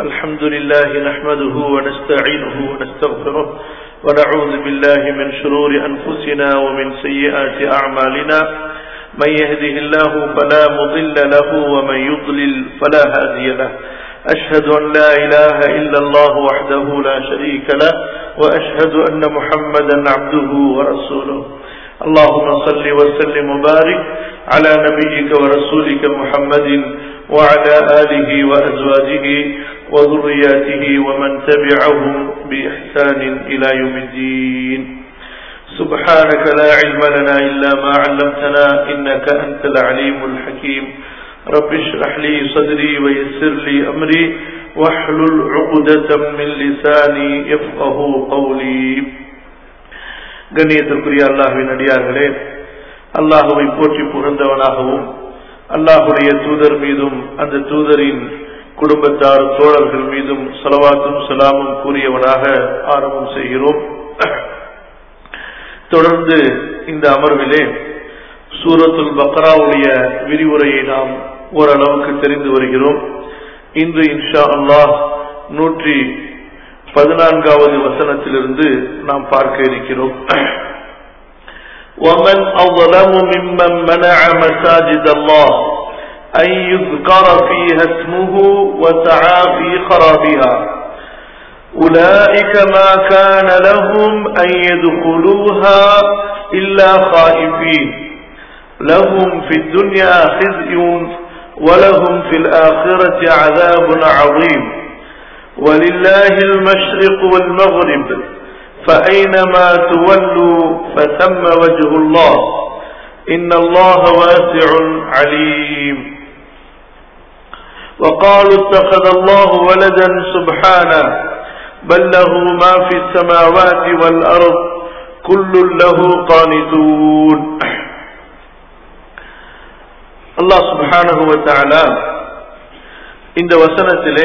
الحمد لله نحمده ونستعينه ونستغفره ونعوذ بالله من شرور أنفسنا ومن سيئات أعمالنا من يهده الله فلا مضل له ومن يضلل فلا هادي له أشهد أن لا إله إلا الله وحده لا شريك له وأشهد أن محمدا عبده ورسوله اللهم صل وسلم وبارك على نبيك ورسولك محمد وعلى آله وأزواجه وذرياته ومن تبعهم بإحسان إلى يوم الدين سبحانك لا علم لنا إلا ما علمتنا إنك أنت العليم الحكيم رب اشرح لي صدري ويسر لي أمري واحلل عقدة من لساني يفقه قولي கண்ணியத்திற்குரிய அல்லாஹுவின் அடியார்களே அல்லாஹுவை போற்றி புகழ்ந்தவனாகவும் அல்லாஹுடைய தூதர் மீதும் அந்த தூதரின் குடும்பத்தார் தோழர்கள் மீதும் சலவாத்தும் சலாமும் கூறியவனாக ஆரம்பம் செய்கிறோம் தொடர்ந்து இந்த அமர்விலே சூரத்துல் பக்ராவுடைய விரிவுரையை நாம் ஓரளவுக்கு தெரிந்து வருகிறோம் இன்று இன்ஷா அல்லாஹ் நூற்றி பதினான்காவது வசனத்திலிருந்து நாம் பார்க்க இருக்கிறோம் ومن أظلم ممن منع مساجد الله أن يذكر فيها اسمه وسعى في خرابها أولئك ما كان لهم أن يدخلوها إلا خائفين لهم في الدنيا خزي ولهم في الآخرة عذاب عظيم ولله المشرق والمغرب فأينما تولوا فثم وجه الله إن الله واسع عليم وقالوا اتخذ الله ولدا سبحانه بل له ما في السماوات والأرض كل له قانتون الله سبحانه وتعالى இந்த வசனத்திலே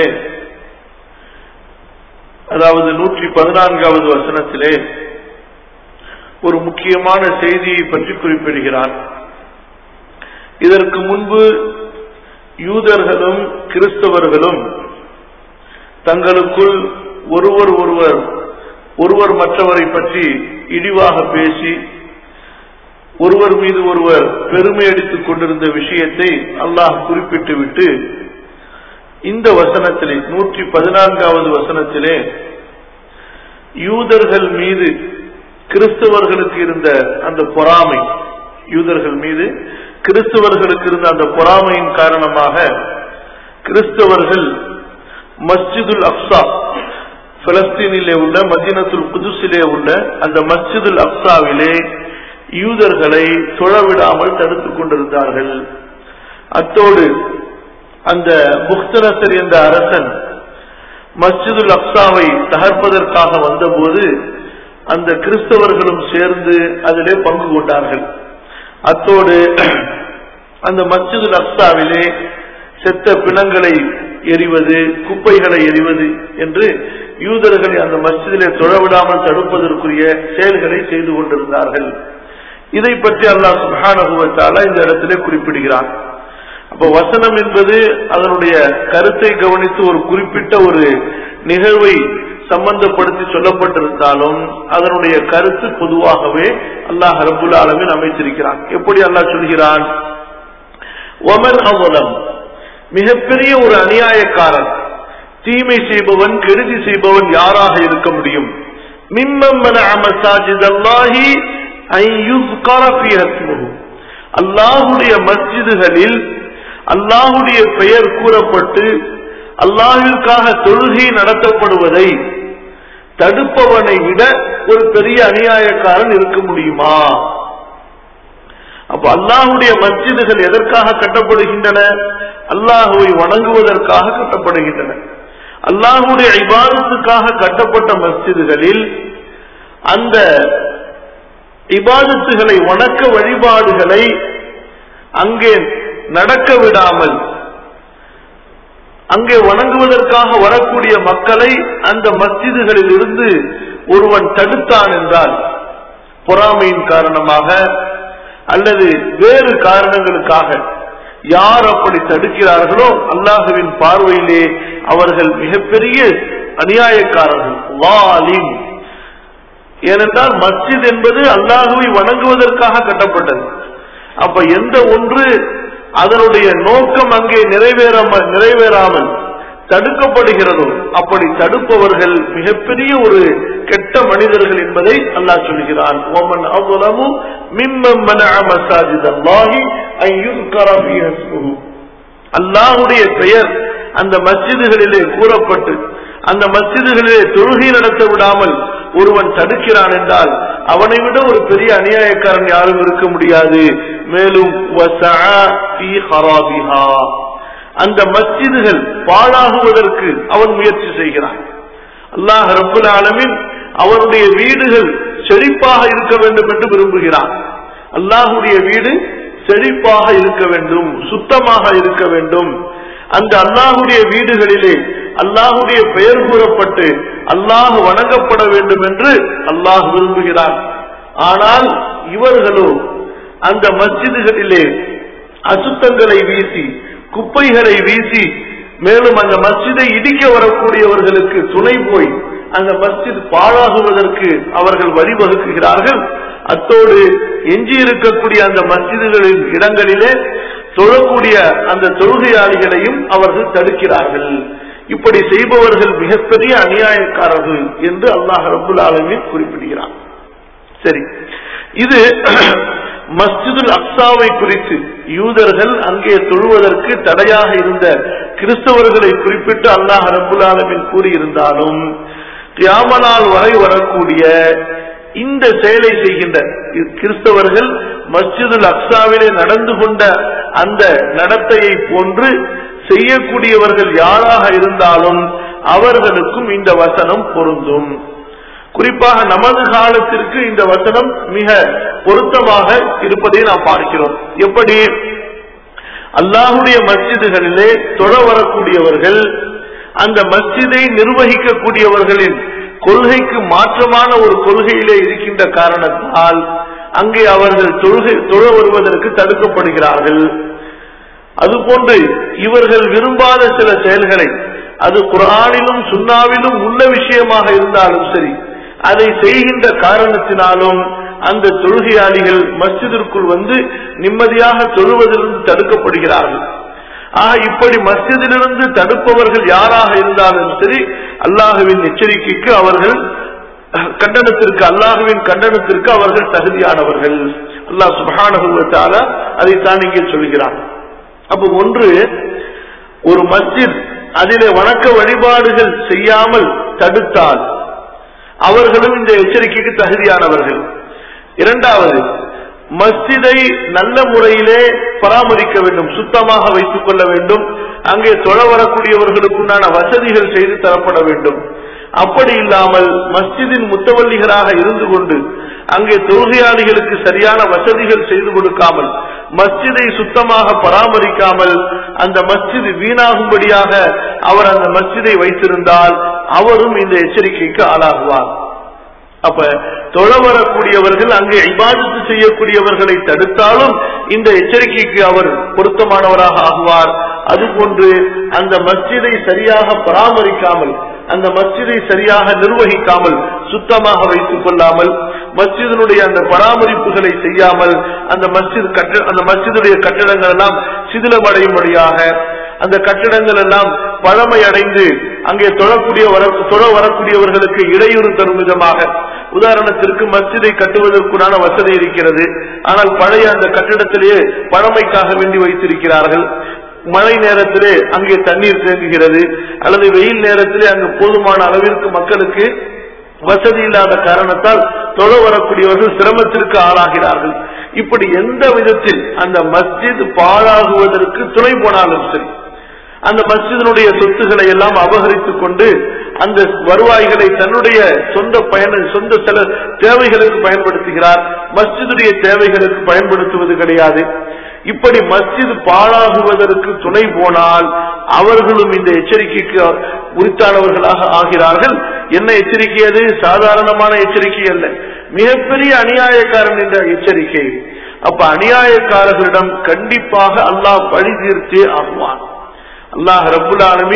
அதாவது நூற்றி பதினான்காவது வசனத்திலே ஒரு முக்கியமான செய்தியை பற்றி குறிப்பிடுகிறார் இதற்கு முன்பு யூதர்களும் கிறிஸ்தவர்களும் தங்களுக்குள் ஒருவர் ஒருவர் ஒருவர் மற்றவரை பற்றி இழிவாக பேசி ஒருவர் மீது ஒருவர் பெருமை அடித்துக் கொண்டிருந்த விஷயத்தை அல்லாஹ் குறிப்பிட்டுவிட்டு இந்த வசனத்திலே நூற்றி பதினான்காவது வசனத்திலே யூதர்கள் மீது கிறிஸ்தவர்களுக்கு இருந்த அந்த பொறாமை யூதர்கள் மீது கிறிஸ்தவர்களுக்கு இருந்த அந்த பொறாமையின் காரணமாக கிறிஸ்தவர்கள் மஸ்ஜிதுல் அப்சா பலஸ்தீனிலே உள்ள மதீனத்துல் குதுசிலே உள்ள அந்த மஸ்ஜிதுல் அப்சாவிலே யூதர்களை தொழவிடாமல் தடுத்துக் கொண்டிருந்தார்கள் அத்தோடு அந்த முக்தனசர் என்ற அரசன் மஸ்ஜிதுல் அப்சாவை தகர்ப்பதற்காக வந்தபோது அந்த கிறிஸ்தவர்களும் சேர்ந்து அதிலே பங்கு கொண்டார்கள் அத்தோடு அந்த மஸ்ஜிதுல் அப்சாவிலே செத்த பிணங்களை எரிவது குப்பைகளை எரிவது என்று யூதர்களை அந்த மஸ்ஜிதிலே தொழவிடாமல் தடுப்பதற்குரிய செயல்களை செய்து கொண்டிருந்தார்கள் இதை பற்றி அல்லாஹ் சுபானுவத்தால இந்த இடத்திலே குறிப்பிடுகிறான் அப்ப வசனம் என்பது அதனுடைய கருத்தை கவனித்து ஒரு குறிப்பிட்ட ஒரு நிகழ்வை சம்பந்தப்படுத்தி சொல்லப்பட்டிருந்தாலும் அதனுடைய கருத்து பொதுவாகவே அல்லாஹ் ரபுல் ஆலமின் அமைத்திருக்கிறான் எப்படி அல்லாஹ் சொல்கிறான் ஒமன் அவலம் மிகப்பெரிய ஒரு அநியாயக்காரன் தீமை செய்பவன் கெடுதி செய்பவன் யாராக இருக்க முடியும் மிம்மன் அமசாஜிதல்லாஹி அல்லாஹுடைய மஸ்ஜிதுகளில் அல்லாஹுடைய பெயர் கூறப்பட்டு அல்லாஹிற்காக தொழுகை நடத்தப்படுவதை தடுப்பவனை விட ஒரு பெரிய அநியாயக்காரன் இருக்க முடியுமா அப்ப அல்லாஹுடைய மஸ்ஜிதுகள் எதற்காக கட்டப்படுகின்றன அல்லாஹுவை வணங்குவதற்காக கட்டப்படுகின்றன அல்லாஹுடைய இபாதத்துக்காக கட்டப்பட்ட மஸ்ஜிதுகளில் அந்த இபாதத்துகளை வணக்க வழிபாடுகளை அங்கே நடக்க விடாமல் அங்கே வணங்குவதற்காக வரக்கூடிய மக்களை அந்த மஸ்ஜிதுகளில் இருந்து ஒருவன் தடுத்தான் என்றால் பொறாமையின் காரணமாக அல்லது வேறு காரணங்களுக்காக யார் அப்படி தடுக்கிறார்களோ அல்லாஹுவின் பார்வையிலே அவர்கள் மிகப்பெரிய அநியாயக்காரர்கள் வாலிம் ஏனென்றால் மஸ்ஜித் என்பது அல்லாஹுவை வணங்குவதற்காக கட்டப்பட்டது அப்ப எந்த ஒன்று அதனுடைய நோக்கம் அங்கே நிறைவேறாம நிறைவேறாமல் தடுக்கப்படுகிறதோ அப்படி தடுப்பவர்கள் மிகப்பெரிய ஒரு கெட்ட மனிதர்கள் என்பதை அல்லாஹ் சொல்கிறான் ஓமன் அவ்வளவு மிம்மம் மசாஜித் அல்லாஹி அல்லாஹுடைய பெயர் அந்த மஸ்ஜிதுகளிலே கூறப்பட்டு அந்த மஸ்ஜிதுகளிலே தொழுகை நடத்த விடாமல் ஒருவன் தடுக்கிறான் என்றால் அவனை விட ஒரு பெரிய அநியாயக்காரன் யாரும் இருக்க முடியாது மேலும் அந்த மஸ்ஜிதுகள் பாழாகுவதற்கு அவன் முயற்சி செய்கிறான் அல்லாஹ் ரபுல் ஆலமின் அவனுடைய வீடுகள் செழிப்பாக இருக்க வேண்டும் என்று விரும்புகிறான் அல்லாஹுடைய வீடு செழிப்பாக இருக்க வேண்டும் சுத்தமாக இருக்க வேண்டும் அந்த அல்லாஹுடைய வீடுகளிலே அல்லாஹுடைய பெயர் கூறப்பட்டு அல்லாஹ் வணங்கப்பட வேண்டும் என்று அல்லாஹ் விரும்புகிறார் ஆனால் இவர்களோ அந்த மஸ்ஜிதுகளிலே அசுத்தங்களை வீசி குப்பைகளை வீசி மேலும் அந்த மஸ்ஜிதை இடிக்க வரக்கூடியவர்களுக்கு துணை போய் அந்த மஸ்ஜித் பாழாகுவதற்கு அவர்கள் வழிவகுக்கிறார்கள் அத்தோடு எஞ்சி இருக்கக்கூடிய அந்த மஸ்ஜிதுகளின் இடங்களிலே தொழக்கூடிய அந்த தொழுகையாளிகளையும் அவர்கள் தடுக்கிறார்கள் இப்படி செய்பவர்கள் மிகப்பெரிய அநியாயக்காரர்கள் என்று அல்லாஹ் ரபுல் ஆலமின் குறிப்பிடுகிறார் சரி இது மஸ்ஜிதுல் அக்சாவை குறித்து யூதர்கள் அங்கே தொழுவதற்கு தடையாக இருந்த கிறிஸ்தவர்களை குறிப்பிட்டு அல்லாஹ் ரபுல் ஆலமின் கூறியிருந்தாலும் கியாமனால் வரை வரக்கூடிய இந்த செயலை செய்கின்ற கிறிஸ்தவர்கள் மஸ்ஜிதுல் அக்சாவிலே நடந்து கொண்ட அந்த நடத்தையை போன்று செய்யக்கூடியவர்கள் யாராக இருந்தாலும் அவர்களுக்கும் இந்த வசனம் பொருந்தும் குறிப்பாக நமது காலத்திற்கு இந்த வசனம் மிக பொருத்தமாக இருப்பதை நாம் பார்க்கிறோம் எப்படி அல்லாஹுடைய மஸ்ஜிதுகளிலே தொழ வரக்கூடியவர்கள் அந்த மஸ்ஜிதை நிர்வகிக்கக்கூடியவர்களின் கொள்கைக்கு மாற்றமான ஒரு கொள்கையிலே இருக்கின்ற காரணத்தால் அங்கே அவர்கள் தொழுகை தொழ வருவதற்கு தடுக்கப்படுகிறார்கள் அதுபோன்று இவர்கள் விரும்பாத சில செயல்களை அது குரானிலும் சுண்ணாவிலும் உள்ள விஷயமாக இருந்தாலும் சரி அதை செய்கின்ற காரணத்தினாலும் அந்த தொழுகையாளிகள் மஸ்ஜிதிற்குள் வந்து நிம்மதியாக தொழுவதிலிருந்து தடுக்கப்படுகிறார்கள் ஆக இப்படி மஸ்ஜிதிலிருந்து தடுப்பவர்கள் யாராக இருந்தாலும் சரி அல்லாஹுவின் எச்சரிக்கைக்கு அவர்கள் கண்டனத்திற்கு அல்லாஹுவின் கண்டனத்திற்கு அவர்கள் தகுதியானவர்கள் அல்லாஹ் சுபானுவத்தால அதைத்தான் இங்கே சொல்கிறார் அப்ப ஒன்று ஒரு மஸ்ஜித் அதிலே வணக்க வழிபாடுகள் செய்யாமல் தடுத்தால் அவர்களும் இந்த எச்சரிக்கைக்கு தகுதியானவர்கள் இரண்டாவது மஸ்ஜிதை நல்ல முறையிலே பராமரிக்க வேண்டும் சுத்தமாக வைத்துக் கொள்ள வேண்டும் அங்கே தொழ வரக்கூடியவர்களுக்குண்டான வசதிகள் செய்து தரப்பட வேண்டும் அப்படி இல்லாமல் மஸ்ஜிதின் முத்தவல்லிகராக இருந்து கொண்டு அங்கே தொழுகையாளிகளுக்கு சரியான வசதிகள் செய்து கொடுக்காமல் மஸ்ஜிதை சுத்தமாக பராமரிக்காமல் அந்த மஸ்ஜித் வீணாகும்படியாக அவர் அந்த மஸ்ஜிதை வைத்திருந்தால் அவரும் இந்த எச்சரிக்கைக்கு ஆளாகுவார் அப்ப தொழ வரக்கூடியவர்கள் அங்கே இபாதத்து செய்யக்கூடியவர்களை தடுத்தாலும் இந்த எச்சரிக்கைக்கு அவர் பொருத்தமானவராக ஆகுவார் அதுபோன்று அந்த மஸ்ஜிதை சரியாக பராமரிக்காமல் அந்த மஸ்ஜிதை சரியாக நிர்வகிக்காமல் சுத்தமாக வைத்துக் கொள்ளாமல் மஸ்ஜிதனுடைய அந்த பராமரிப்புகளை செய்யாமல் அந்த மஸ்ஜித் கட்ட அந்த மஸ்ஜிதுடைய கட்டிடங்கள் எல்லாம் சிதிலமடையும்படியாக அந்த கட்டிடங்கள் எல்லாம் பழமை அடைந்து அங்கே தொழக்கூடிய வர தொழ வரக்கூடியவர்களுக்கு இடையூறு தரும் விதமாக உதாரணத்திற்கு மஸ்ஜிதை கட்டுவதற்குண்டான வசதி இருக்கிறது ஆனால் பழைய அந்த கட்டிடத்திலேயே பழமைக்காக வேண்டி வைத்திருக்கிறார்கள் மழை நேரத்திலே அங்கே தண்ணீர் தேங்குகிறது அல்லது வெயில் நேரத்திலே அங்கு போதுமான அளவிற்கு மக்களுக்கு வசதி இல்லாத காரணத்தால் தொழ வரக்கூடியவர்கள் சிரமத்திற்கு ஆளாகிறார்கள் இப்படி எந்த விதத்தில் அந்த மஸ்ஜித் பாழாகுவதற்கு துணை போனாலும் சரி அந்த மஸ்ஜிதனுடைய சொத்துக்களை எல்லாம் அபகரித்துக் கொண்டு அந்த வருவாய்களை தன்னுடைய சொந்த பயண சொந்த சில தேவைகளுக்கு பயன்படுத்துகிறார் மஸ்ஜிதுடைய தேவைகளுக்கு பயன்படுத்துவது கிடையாது இப்படி மஸ்ஜித் பாழாகுவதற்கு துணை போனால் அவர்களும் இந்த எச்சரிக்கைக்கு உரித்தானவர்களாக ஆகிறார்கள் என்ன எச்சரிக்கை அது சாதாரணமான எச்சரிக்கை அல்ல மிகப்பெரிய அநியாயக்காரன் என்ற எச்சரிக்கை அப்ப அநியாயக்காரர்களிடம் கண்டிப்பாக அல்லாஹ் பழி தீர்த்தே ஆகுவான் அல்லாஹ் ரபுல் ஆலமின்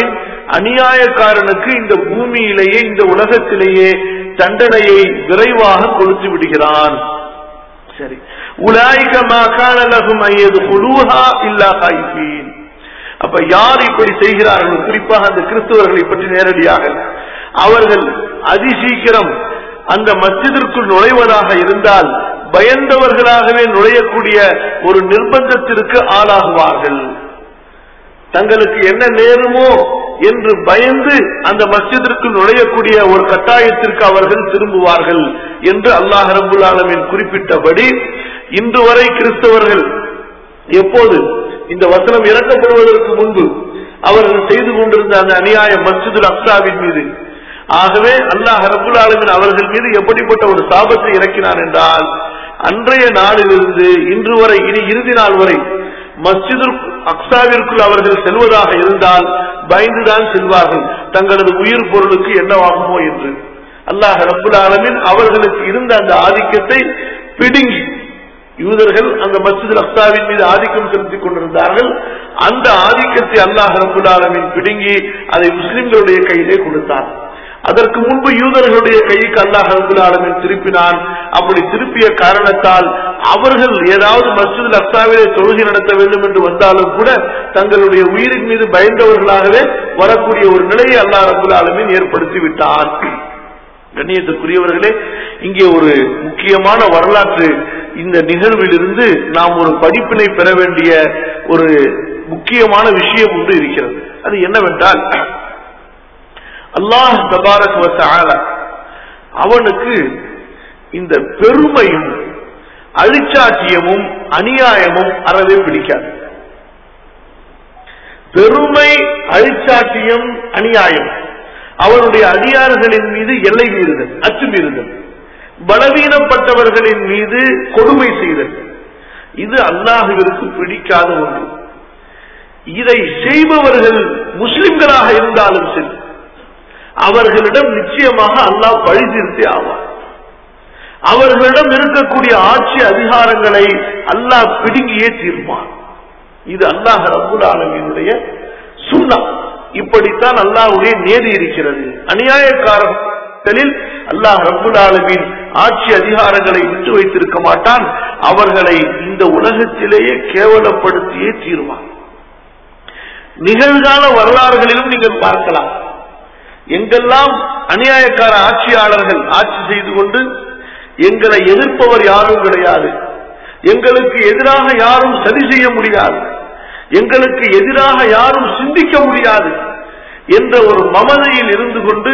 அநியாயக்காரனுக்கு இந்த பூமியிலேயே இந்த உலகத்திலேயே தண்டனையை விரைவாக கொடுத்து விடுகிறான் சரி உலாய்க மாகாணலகும் ஐயது குழுஹா இல்லா ஹைபீன் அப்ப யார் இப்படி செய்கிறார்கள் குறிப்பாக அந்த கிறிஸ்தவர்களை பற்றி நேரடியாக அவர்கள் அதிசீக்கிரம் அந்த மஸ்ஜிதிற்குள் நுழைவதாக இருந்தால் பயந்தவர்களாகவே நுழையக்கூடிய ஒரு நிர்பந்தத்திற்கு ஆளாகுவார்கள் தங்களுக்கு என்ன நேருமோ என்று பயந்து அந்த மஸ்ஜிதிற்கு நுழையக்கூடிய ஒரு கட்டாயத்திற்கு அவர்கள் திரும்புவார்கள் என்று அல்லாஹ் ரபுல் ஆலமின் குறிப்பிட்டபடி இன்று வரை கிறிஸ்தவர்கள் எப்போது இந்த வசனம் இறக்கப்படுவதற்கு முன்பு அவர்கள் செய்து கொண்டிருந்த அந்த அநியாயம் மஸ்ஜிதுல் அக்சாவின் மீது ஆகவே அல்லாஹ் ரபுல் ஆலமின் அவர்கள் மீது எப்படிப்பட்ட ஒரு சாபத்தை இறக்கினார் என்றால் அன்றைய நாளிலிருந்து இன்று வரை இனி இறுதி நாள் வரை மஸ்ஜிதுல் அக்சாவிற்குள் அவர்கள் செல்வதாக இருந்தால் பயந்துதான் செல்வார்கள் தங்களது உயிர் பொருளுக்கு என்னவாகுமோ என்று அல்லாஹ் ரபுல் ஆலமின் அவர்களுக்கு இருந்த அந்த ஆதிக்கத்தை பிடுங்கி யூதர்கள் அந்த மஸ்ஜித் அக்சாவின் மீது ஆதிக்கம் செலுத்திக் கொண்டிருந்தார்கள் அந்த ஆதிக்கத்தை அல்லாஹ் ரபுல் ஆலமின் பிடுங்கி அதை முஸ்லிம்களுடைய கையிலே கொடுத்தார் அதற்கு முன்பு யூதர்களுடைய கைக்கு அல்லாஹ் ரபுல் ஆலமின் திருப்பினான் அப்படி திருப்பிய காரணத்தால் அவர்கள் ஏதாவது மஸ்ஜித் அக்சாவிலே தொழுகை நடத்த வேண்டும் என்று வந்தாலும் கூட தங்களுடைய உயிரின் மீது பயந்தவர்களாகவே வரக்கூடிய ஒரு நிலையை அல்லாஹ் ரபுல் ஆலமின் ஏற்படுத்தி விட்டான் கண்ணியத்துக்குரியவர்களே இங்கே ஒரு முக்கியமான வரலாற்று இந்த நிகழ்விலிருந்து நாம் ஒரு படிப்பினை பெற வேண்டிய ஒரு முக்கியமான விஷயம் ஒன்று இருக்கிறது அது என்னவென்றால் அல்லாஹ் தபாரக் அவனுக்கு இந்த பெருமையும் அழிச்சாட்சியமும் அநியாயமும் அறவே பிடிக்காது பெருமை அழிச்சாட்சியம் அநியாயம் அவருடைய அதிகாரிகளின் மீது எல்லை மீறுதல் அச்சுமீறுதல் பலவீனப்பட்டவர்களின் மீது கொடுமை செய்தல் இது அல்லாஹுவிற்கு பிடிக்காத ஒன்று இதை செய்பவர்கள் முஸ்லிம்களாக இருந்தாலும் சரி அவர்களிடம் நிச்சயமாக அல்லாஹ் பழி தீர்த்தே ஆவார் அவர்களிடம் இருக்கக்கூடிய ஆட்சி அதிகாரங்களை அல்லாஹ் பிடுங்கியே தீர்ப்பான் இது அல்லாஹ் ரபுல் ஆலமினுடைய சுண்ணா இப்படித்தான் அல்லாஹுடைய நேதி இருக்கிறது அநியாயக்காரர்களில் அல்லாஹ் ரபுல் ஆலமின் ஆட்சி அதிகாரங்களை விட்டு வைத்திருக்க மாட்டான் அவர்களை இந்த உலகத்திலேயே கேவலப்படுத்தியே தீர்வான் நிகழ்கால வரலாறுகளிலும் நீங்கள் பார்க்கலாம் எங்கெல்லாம் அநியாயக்கார ஆட்சியாளர்கள் ஆட்சி செய்து கொண்டு எங்களை எதிர்ப்பவர் யாரும் கிடையாது எங்களுக்கு எதிராக யாரும் சரி செய்ய முடியாது எங்களுக்கு எதிராக யாரும் சிந்திக்க முடியாது என்ற ஒரு மமதையில் இருந்து கொண்டு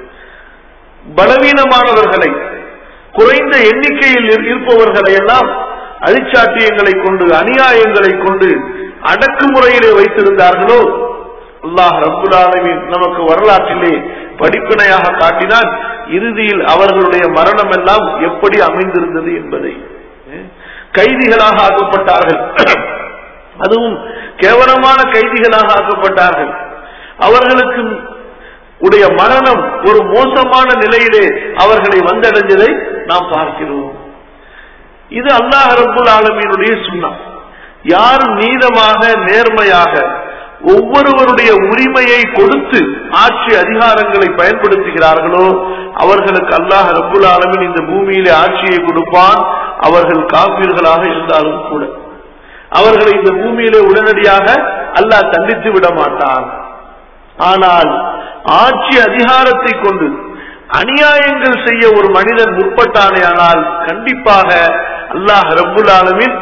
பலவீனமானவர்களை குறைந்த எண்ணிக்கையில் இருப்பவர்களை எல்லாம் அழிச்சாட்டியங்களை கொண்டு அநியாயங்களை கொண்டு அடக்குமுறையிலே வைத்திருந்தார்களோ அல்லாஹ் ரபுல் ஆலமின் நமக்கு வரலாற்றிலே படிப்பினையாக காட்டினால் இறுதியில் அவர்களுடைய மரணம் எல்லாம் எப்படி அமைந்திருந்தது என்பதை கைதிகளாக ஆக்கப்பட்டார்கள் அதுவும் கேவலமான கைதிகளாக ஆக்கப்பட்டார்கள் அவர்களுக்கு உடைய மரணம் ஒரு மோசமான நிலையிலே அவர்களை வந்தடைஞ்சதை நாம் பார்க்கிறோம் இது அல்லாஹ் ரபுல் ஆலமீனுடைய சுண்ணம் யார் நீதமாக நேர்மையாக ஒவ்வொருவருடைய உரிமையை கொடுத்து ஆட்சி அதிகாரங்களை பயன்படுத்துகிறார்களோ அவர்களுக்கு அல்லாஹ் ரபுல் ஆலமின் இந்த பூமியிலே ஆட்சியை கொடுப்பான் அவர்கள் காப்பீர்களாக இருந்தாலும் கூட அவர்களை இந்த பூமியிலே உடனடியாக அல்லாஹ் தண்டித்து விட மாட்டான் ஆனால் ஆட்சி அதிகாரத்தை கொண்டு அநியாயங்கள் செய்ய ஒரு மனிதன் முற்பட்டானேயானால் கண்டிப்பாக அல்லாஹ் ரபுல் ஆலமின்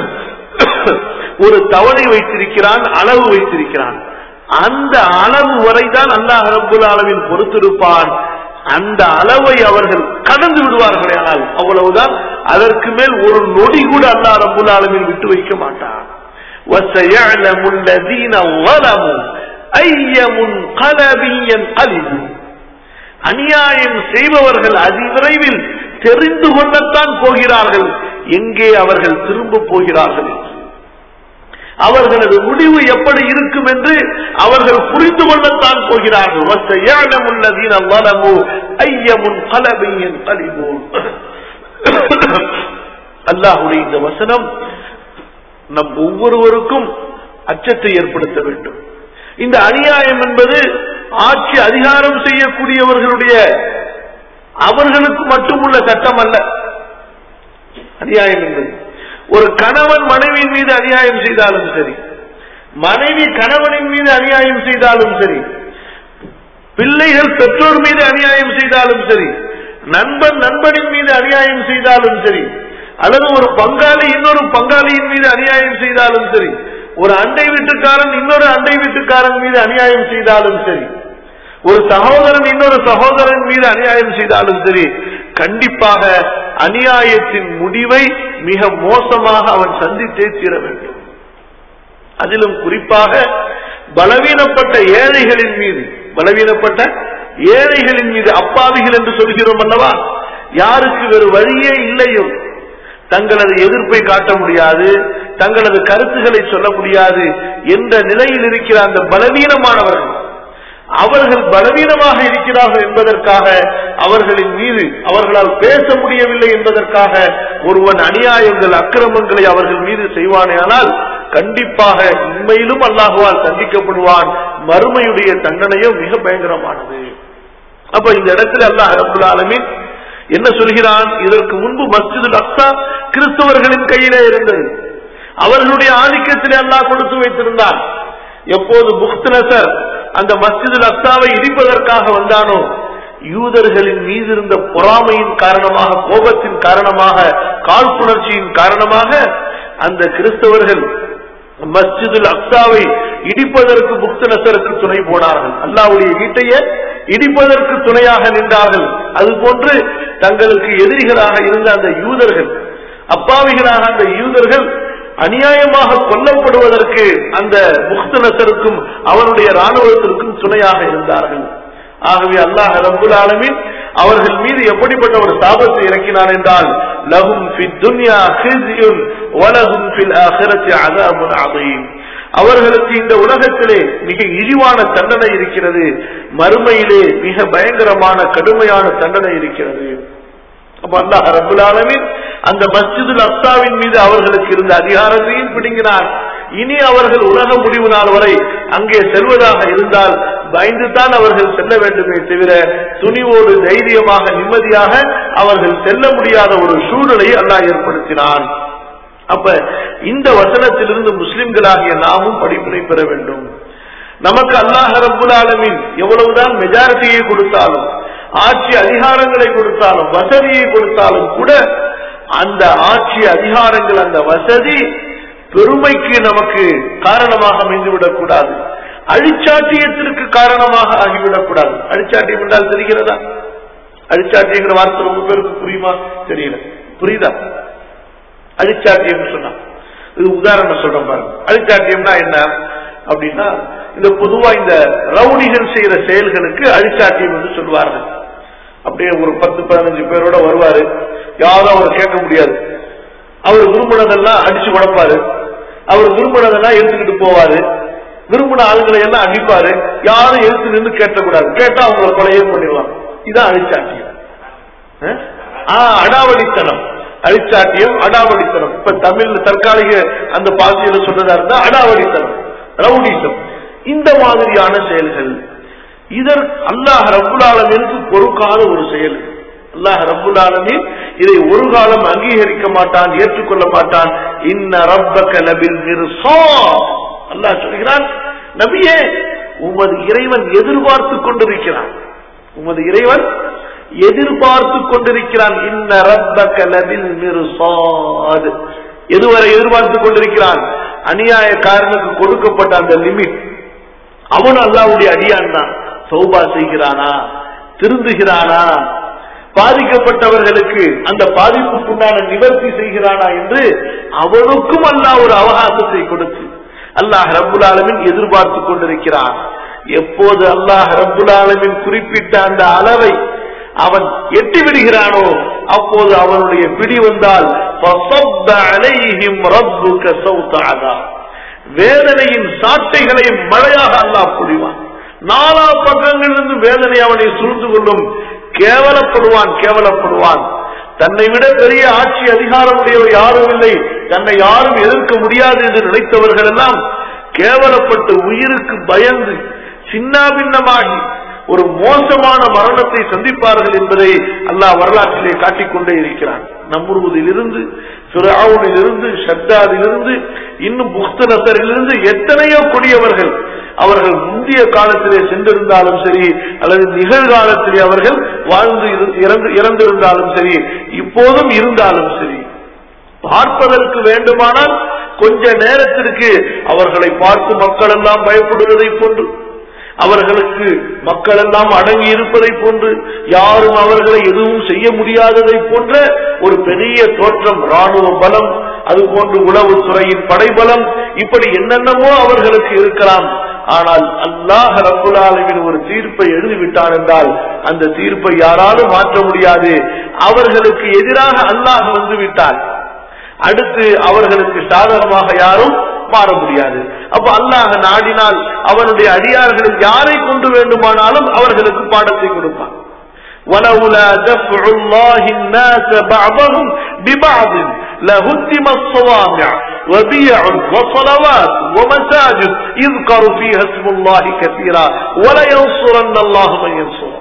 ஒரு தவணை வைத்திருக்கிறான் அளவு வைத்திருக்கிறான் அந்த அளவு வரைதான் அல்லாஹ் ரபுல் ஆலமின் பொறுத்திருப்பான் அந்த அளவை அவர்கள் கடந்து விடுவார்களே ஆனால் அவ்வளவுதான் அதற்கு மேல் ஒரு நொடி கூட அல்லாஹ் ரபுல் ஆலமின் விட்டு வைக்க மாட்டான் وَسَيَعْلَمُ الَّذِينَ ظَلَمُوا أَيَّ مُنْقَلَبٍ يَنْقَلِبُونَ அநியாயம் செய்பவர்கள் அதிவிரைவில் தெரிந்து கொள்ளத்தான் போகிறார்கள் எங்கே அவர்கள் திரும்ப போகிறார்கள் என்று அவர்களது முடிவு எப்படி இருக்கும் என்று அவர்கள் புரிந்து கொள்ளத்தான் போகிறார்கள் அல்லாஹுடைய இந்த வசனம் நம் ஒவ்வொருவருக்கும் அச்சத்தை ஏற்படுத்த வேண்டும் இந்த அநியாயம் என்பது ஆட்சி அதிகாரம் செய்யக்கூடியவர்களுடைய அவர்களுக்கு மட்டுமுள்ள சட்டம் அல்ல அநியாயம் என்பது ஒரு கணவன் மனைவியின் மீது அநியாயம் செய்தாலும் சரி மனைவி கணவனின் மீது அநியாயம் செய்தாலும் சரி பிள்ளைகள் பெற்றோர் மீது அநியாயம் செய்தாலும் சரி நண்பன் நண்பனின் மீது அநியாயம் செய்தாலும் சரி அல்லது ஒரு பங்காளி இன்னொரு பங்காளியின் மீது அநியாயம் செய்தாலும் சரி ஒரு அண்டை வீட்டுக்காரன் இன்னொரு அண்டை வீட்டுக்காரன் மீது அநியாயம் செய்தாலும் சரி ஒரு சகோதரன் இன்னொரு சகோதரன் மீது அநியாயம் செய்தாலும் சரி கண்டிப்பாக அநியாயத்தின் முடிவை மிக மோசமாக அவன் சந்தித்தே தீர வேண்டும் அதிலும் குறிப்பாக பலவீனப்பட்ட ஏழைகளின் மீது பலவீனப்பட்ட ஏழைகளின் மீது அப்பாவிகள் என்று சொல்கிறோம் அல்லவா யாருக்கு வேறு வழியே இல்லையோ தங்களது எதிர்ப்பை காட்ட முடியாது தங்களது கருத்துக்களை சொல்ல முடியாது என்ற நிலையில் இருக்கிற அந்த பலவீனமானவர்கள் அவர்கள் பலவீனமாக இருக்கிறார்கள் என்பதற்காக அவர்களின் மீது அவர்களால் பேச முடியவில்லை என்பதற்காக ஒருவன் அநியாயங்கள் அக்கிரமங்களை அவர்கள் மீது செய்வானேயானால் கண்டிப்பாக உண்மையிலும் அல்லாஹுவால் தண்டிக்கப்படுவான் மறுமையுடைய தண்டனையும் மிக பயங்கரமானது அப்ப இந்த இடத்துல அல்லாஹ் ரபுல் ஆலமீன் என்ன சொல்கிறான் இதற்கு முன்பு மஸ்ஜிதுல் அக்ஸா கிறிஸ்தவர்களின் கையிலே இருந்தது அவர்களுடைய ஆதிக்கத்திலே அல்லாஹ் கொடுத்து வைத்திருந்தான் எப்போது புக்தனசர் அந்த மஸ்ஜிதுல் அக்ஸாவை இடிப்பதற்காக வந்தானோ யூதர்களின் மீது இருந்த பொறாமையின் காரணமாக கோபத்தின் காரணமாக காழ்ப்புணர்ச்சியின் காரணமாக அந்த கிறிஸ்தவர்கள் மஸ்ஜிதுல் அக்ஸாவை இடிப்பதற்கு புக்தனசருக்கு துணை போனார்கள் அல்லாவுடைய வீட்டையே இடிப்பதற்கு துணையாக நின்றார்கள் அதுபோன்று தங்களுக்கு எதிரிகளாக இருந்த அந்த யூதர்கள் அப்பாவிகளாக அந்த யூதர்கள் அநியாயமாக கொல்லப்படுவதற்கு அந்த முக்தனசருக்கும் அவனுடைய ராணுவத்திற்கும் துணையாக இருந்தார்கள் ஆகவே அல்லாஹ் ரபுல் ஆலமின் அவர்கள் மீது எப்படிப்பட்ட ஒரு சாபத்தை இறக்கினான் என்றால் லகும் துன்யா ஹிஸ்யுன் வலகும் ஃபில் ஆஹிரத்தி அதாபுன் அதீம் அவர்களுக்கு இந்த உலகத்திலே மிக இழிவான தண்டனை இருக்கிறது மறுமையிலே மிக பயங்கரமான கடுமையான தண்டனை இருக்கிறது அப்ப அல்லாஹ் ரபுல் ஆலமின் அந்த மஸ்ஜிதுல் அப்சாவின் மீது அவர்களுக்கு இருந்த அதிகாரத்தையும் பிடுங்கினார் இனி அவர்கள் உலக முடிவு நாள் வரை அங்கே செல்வதாக இருந்தால் பயந்துதான் அவர்கள் செல்ல வேண்டுமே தவிர துணிவோடு தைரியமாக நிம்மதியாக அவர்கள் செல்ல முடியாத ஒரு சூழலை அல்லாஹ் ஏற்படுத்தினான் அப்ப இந்த வசனத்திலிருந்து முஸ்லிம்களாகிய நாமும் படிப்பினை பெற வேண்டும் நமக்கு அல்லாஹ் ரபுல் ஆலமின் எவ்வளவுதான் மெஜாரிட்டியை கொடுத்தாலும் ஆட்சி அதிகாரங்களை கொடுத்தாலும் வசதியை கொடுத்தாலும் கூட அந்த ஆட்சி அதிகாரங்கள் அந்த வசதி பெருமைக்கு நமக்கு காரணமாக அமைந்துவிடக் கூடாது அழிச்சாட்டியத்திற்கு காரணமாக ஆகிவிடக் கூடாது அழிச்சாட்டியம் என்றால் தெரிகிறதா அழிச்சாட்டியங்கிற வார்த்தை ரொம்ப பேருக்கு புரியுமா தெரியல புரியுதா அழிச்சாட்டியம் சொன்னா இது உதாரணம் சொல்றேன் பாருங்க அழிச்சாட்டியம்னா என்ன அப்படின்னா இந்த பொதுவா இந்த ரவுடிகள் செய்யற செயல்களுக்கு அழிச்சாட்டியம் என்று சொல்வார்கள் அப்படியே ஒரு பத்து பதினஞ்சு பேரோட வருவாரு யாரும் அவர் கேட்க முடியாது அவர் விரும்பினதெல்லாம் அடிச்சு உடப்பாரு அவர் விரும்பினதெல்லாம் எடுத்துக்கிட்டு போவாரு விரும்பின ஆளுங்களை எல்லாம் அடிப்பாரு யாரும் எடுத்து நின்று கேட்டக்கூடாது கேட்டா அவங்களை கொலையே பண்ணிடுவாங்க இதான் அழிச்சாட்டியம் அடாவடித்தனம் அழிச்சாட்டியம் அடாவடித்தனம் இப்ப தமிழ்ல தற்காலிக அந்த பாசியில சொன்னதா இருந்தா அடாவடித்தனம் ரவுடிசம் இந்த மாதிரியான செயல்கள் இதர் அல்லாஹ் ரபுல் ஆலமிற்கு பொறுக்காத ஒரு செயல் அல்லாஹ் ரபுல் ஆலமின் இதை ஒரு காலம் அங்கீகரிக்க மாட்டான் ஏற்றுக்கொள்ள மாட்டான் இன்ன ரப்பக லபில் அல்லாஹ் சொல்கிறான் நபியே உமது இறைவன் எதிர்பார்த்து கொண்டிருக்கிறான் உமது இறைவன் எதிர்பார்த்து கொண்டிருக்கிறான் இன்ன ரப்பக லபில் மிர்சாத் எதுவரை எதிர்பார்த்து கொண்டிருக்கிறான் அநியாயக்காரனுக்கு கொடுக்கப்பட்ட அந்த லிமிட் அவன் அல்லாவுடைய அடியான் தான் சௌபா செய்கிறானா திருந்துகிறானா பாதிக்கப்பட்டவர்களுக்கு அந்த பாதிப்புக்குண்டான நிவர்த்தி செய்கிறானா என்று அவனுக்கும் அல்லாஹ் ஒரு அவகாசத்தை கொடுத்து அல்லாஹ் ரபுல் ஆலமின் எதிர்பார்த்து கொண்டிருக்கிறான் எப்போது அல்லாஹ் ரபுல் ஆலமின் குறிப்பிட்ட அந்த அளவை அவன் எட்டி விடுகிறானோ அப்போது அவனுடைய பிடி வந்தால் வேதனையின் சாட்டைகளை மழையாக அல்லாஹ் புரிவான் நாலா பக்கங்களிலிருந்து வேதனை அவனை சூழ்ந்து கொள்ளும் கேவலப்படுவான் கேவலப்படுவான் தன்னை விட பெரிய ஆட்சி அதிகாரம் உடையவர் யாரும் இல்லை தன்னை யாரும் எதிர்க்க முடியாது என்று நினைத்தவர்கள் எல்லாம் கேவலப்பட்டு உயிருக்கு பயந்து சின்னாபின்னமாகி ஒரு மோசமான மரணத்தை சந்திப்பார்கள் என்பதை அல்லாஹ் வரலாற்றிலே காட்டிக்கொண்டே இருக்கிறான் நம்ருவதிலிருந்து இருந்து ஷத்தாதிலிருந்து இன்னும் புக்தனசரிலிருந்து எத்தனையோ கொடியவர்கள் அவர்கள் முந்தைய காலத்திலே சென்றிருந்தாலும் சரி அல்லது நிகழ்காலத்திலே அவர்கள் வாழ்ந்து இரு- இறந்து- இறந்திருந்தாலும் சரி இப்போதும் இருந்தாலும் சரி பார்ப்பதற்கு வேண்டுமானால் கொஞ்ச நேரத்திற்கு அவர்களை பார்த்து மக்கள் எல்லாம் பயப்படுவதை போன்று அவர்களுக்கு மக்கள் எல்லாம் அடங்கி இருப்பதை போன்று யாரும் அவர்களை எதுவும் செய்ய முடியாததை போன்ற ஒரு பெரிய தோற்றம் ராணுவ பலம் அதுபோன்று உளவுத்துறையின் படைபலம் இப்படி என்னென்னமோ அவர்களுக்கு இருக்கலாம் ஆனால் அல்லாஹ் ரப்புல் ஆலமீன் ஒரு தீர்ப்பை எழுதிவிட்டான் என்றால் அந்த தீர்ப்பை யாராலும் மாற்ற முடியாது அவர்களுக்கு எதிராக அல்லாஹ் வந்து விட்டான் அடுத்து அவர்களுக்கு சாதகமாக யாரும் மாற முடியாது அப்ப அல்லாஹ் நாடினால் அவனுடைய அடியார்களில் யாரை கொண்டு வேண்டுமானாலும் அவர்களுக்கு பாடத்தை கொடுப்பான் ولولا دفع الله الناس بعضهم ببعض لهدم الصوامع وبيع وصلوات ومساجد يذكر فيها اسم الله كثيرا ولينصرن الله من ينصره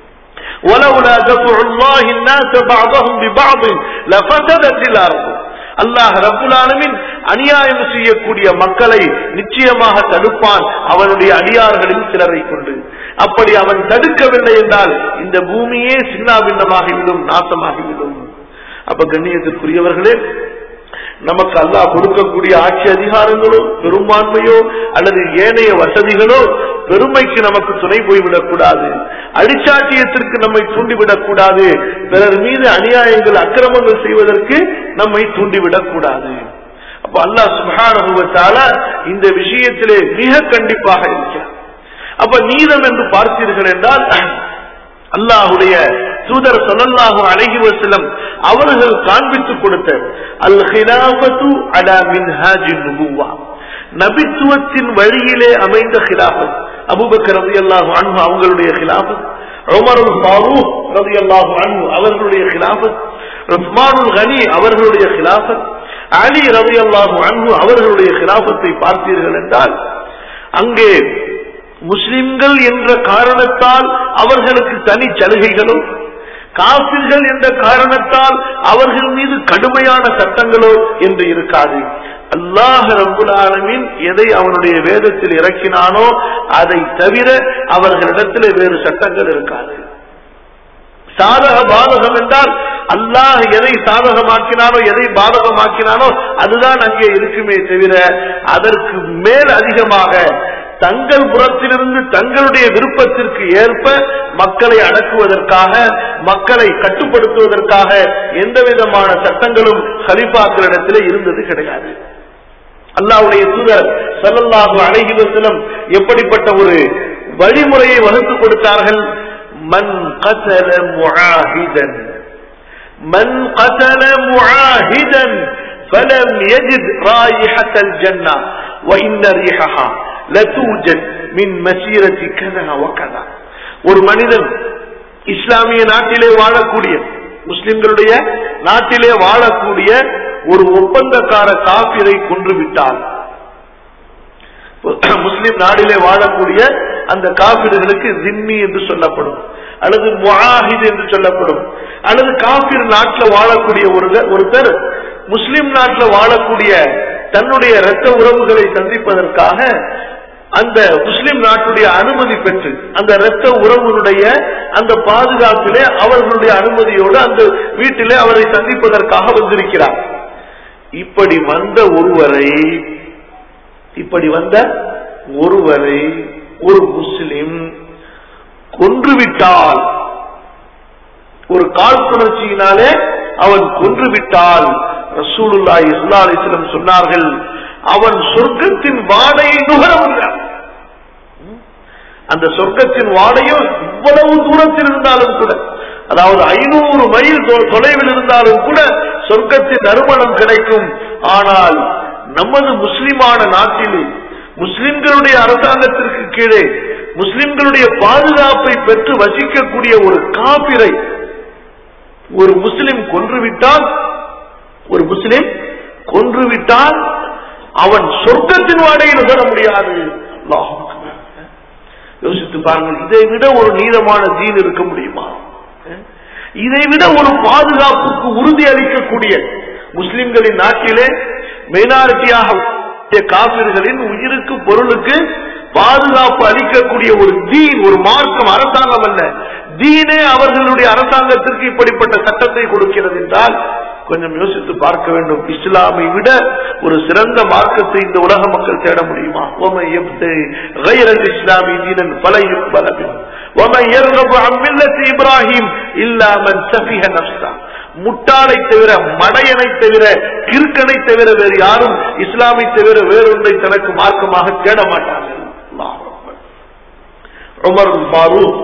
ولولا دفع الله الناس بعضهم ببعض لفسدت الارض அல்லாஹ் ரப்புல் ஆலமீன் அநியாயம் செய்யக்கூடிய மக்களை நிச்சயமாக தடுப்பான் அவனுடைய அடியார்களில் சிலரை கொண்டு அப்படி அவன் தடுக்கவில்லை என்றால் இந்த பூமியே சின்னாபின்னமாகிவிடும் நாசமாகிவிடும் அப்ப கண்ணியத்திற்குரியவர்களே நமக்கு அல்லாஹ் கொடுக்கக்கூடிய ஆட்சி அதிகாரங்களோ பெரும்பான்மையோ அல்லது ஏனைய வசதிகளோ பெருமைக்கு நமக்கு துணை போய்விடக் கூடாது அடிச்சாட்டியத்திற்கு நம்மை தூண்டிவிடக் கூடாது பிறர் மீது அநியாயங்கள் அக்கிரமங்கள் செய்வதற்கு நம்மை தூண்டிவிடக் கூடாது அப்ப அல்லாஹ் சுகானுபவத்தால இந்த விஷயத்திலே மிக கண்டிப்பாக இருக்கிறார் அப்ப நீதம் என்று பார்த்தீர்கள் என்றால் அல்லாஹுடைய தூதர் சொல்லல்லாஹு அழகி வசலம் அவர்கள் காண்பித்துக் கொடுத்த அல் ஹிலாபத்து அலா மின்ஹாஜின் நுபுவா நபித்துவத்தின் வழியிலே அமைந்த ஹிலாபத் அபுபக்கர் ரவி அல்லாஹு அன்பு அவங்களுடைய ஹிலாபத் உமருல் ஃபாரூக் ரவி அல்லாஹு அன்பு அவர்களுடைய ஹிலாபத் உஸ்மானுல் கனி அவர்களுடைய ஹிலாபத் அலி ரவி அல்லாஹு அன்பு அவர்களுடைய ஹிலாபத்தை பார்த்தீர்கள் என்றால் அங்கே முஸ்லிம்கள் என்ற காரணத்தால் அவர்களுக்கு தனி சலுகைகளோ காபிர்கள் என்ற காரணத்தால் அவர்கள் மீது கடுமையான சட்டங்களோ என்று இருக்காது அல்லாஹ் ரபுல் ஆலமீன் எதை அவனுடைய வேதத்தில் இறக்கினானோ அதை தவிர அவர்களிடத்தில் வேறு சட்டங்கள் இருக்காது சாதக பாதகம் என்றால் அல்லாஹ் எதை சாதகமாக்கினானோ எதை பாதகமாக்கினானோ அதுதான் அங்கே இருக்குமே தவிர அதற்கு மேல் அதிகமாக தங்கள் புறத்திலிருந்து தங்களுடைய விருப்பத்திற்கு ஏற்ப மக்களை அடக்குவதற்காக மக்களை கட்டுப்படுத்துவதற்காக எந்த விதமான சட்டங்களும் ஹலிஃபாக்களிடத்திலே இருந்தது கிடையாது அல்லாவுடைய தூதர் சல்லல்லாஹு அலைஹி வஸல்லம் எப்படிப்பட்ட ஒரு வழிமுறையை வகுத்து கொடுத்தார்கள் மன் கசல முஆஹிதன் மன் கசல முஆஹிதன் فلم يجد رائحة الجنة وإن ريحها لتوجد من مسيرة كذا وكذا ஒரு மனிதன் இஸ்லாமிய நாட்டிலே வாழக்கூடிய முஸ்லிம்களுடைய நாட்டிலே வாழக்கூடிய ஒரு ஒப்பந்தக்கார காபிரை கொன்று விட்டால் முஸ்லிம் நாடிலே வாழக்கூடிய அந்த காபிர்களுக்கு ஜிம்மி என்று சொல்லப்படும் அல்லது முஹாஹித் என்று சொல்லப்படும் அல்லது காபிர் நாட்டில் வாழக்கூடிய ஒருவர் ஒருத்தர் முஸ்லிம் நாட்டில் வாழக்கூடிய தன்னுடைய இரத்த உறவுகளை சந்திப்பதற்காக அந்த முஸ்லிம் நாட்டுடைய அனுமதி பெற்று அந்த இரத்த உறவுடைய அந்த பாதுகாப்பிலே அவர்களுடைய அனுமதியோடு அந்த வீட்டிலே அவரை சந்திப்பதற்காக வந்திருக்கிறார் இப்படி வந்த ஒருவரை இப்படி வந்த ஒருவரை ஒரு முஸ்லிம் கொன்றுவிட்டால் ஒரு காழ்ப்புணர்ச்சியினாலே அவன் கொன்றுவிட்டால் ரசூலுல்லா இஸ்லா அலிஸ்லம் சொன்னார்கள் அவன் சொர்க்கத்தின் வாடையை நுகர முடியாது அந்த சொர்க்கத்தின் வாடையும் இவ்வளவு தூரத்தில் இருந்தாலும் கூட அதாவது ஐநூறு மைல் தொலைவில் இருந்தாலும் கூட சொர்க்கத்தின் நறுமணம் கிடைக்கும் ஆனால் நமது முஸ்லிமான நாட்டிலே முஸ்லிம்களுடைய அரசாங்கத்திற்கு கீழே முஸ்லிம்களுடைய பாதுகாப்பை பெற்று வசிக்கக்கூடிய ஒரு காப்பிரை ஒரு முஸ்லிம் கொன்றுவிட்டால் ஒரு முஸ்லிம் கொன்றுவிட்டால் அவன் சொர்க்கத்தின் வாடையில் நுகர முடியாது யோசித்து பாருங்கள் இதை விட ஒரு நீளமான தீன் இருக்க முடியுமா இதை விட ஒரு பாதுகாப்புக்கு உறுதி அளிக்கக்கூடிய முஸ்லிம்களின் நாட்டிலே மெயினாரிட்டியாக காவிர்களின் உயிருக்கு பொருளுக்கு பாதுகாப்பு அளிக்கக்கூடிய ஒரு தீன் ஒரு மார்க்கம் அரசாங்கம் அல்ல தீனே அவர்களுடைய அரசாங்கத்திற்கு இப்படிப்பட்ட சட்டத்தை கொடுக்கிறது என்றால் கொஞ்சம் யோசித்து பார்க்க வேண்டும் இஸ்லாமை விட ஒரு சிறந்த மார்க்கத்தை இந்த உலக மக்கள் தேட முடியுமா இஸ்லாமி தீனன் பல பலபின் இப்ராஹிம் இல்லாமல் சபிக நப்சா முட்டாளை தவிர மடையனை தவிர கிறுக்கனை தவிர வேறு யாரும் இஸ்லாமை தவிர வேறொன்றை தனக்கு மார்க்கமாக தேட மாட்டார்கள் உமர் ஃபாரூக்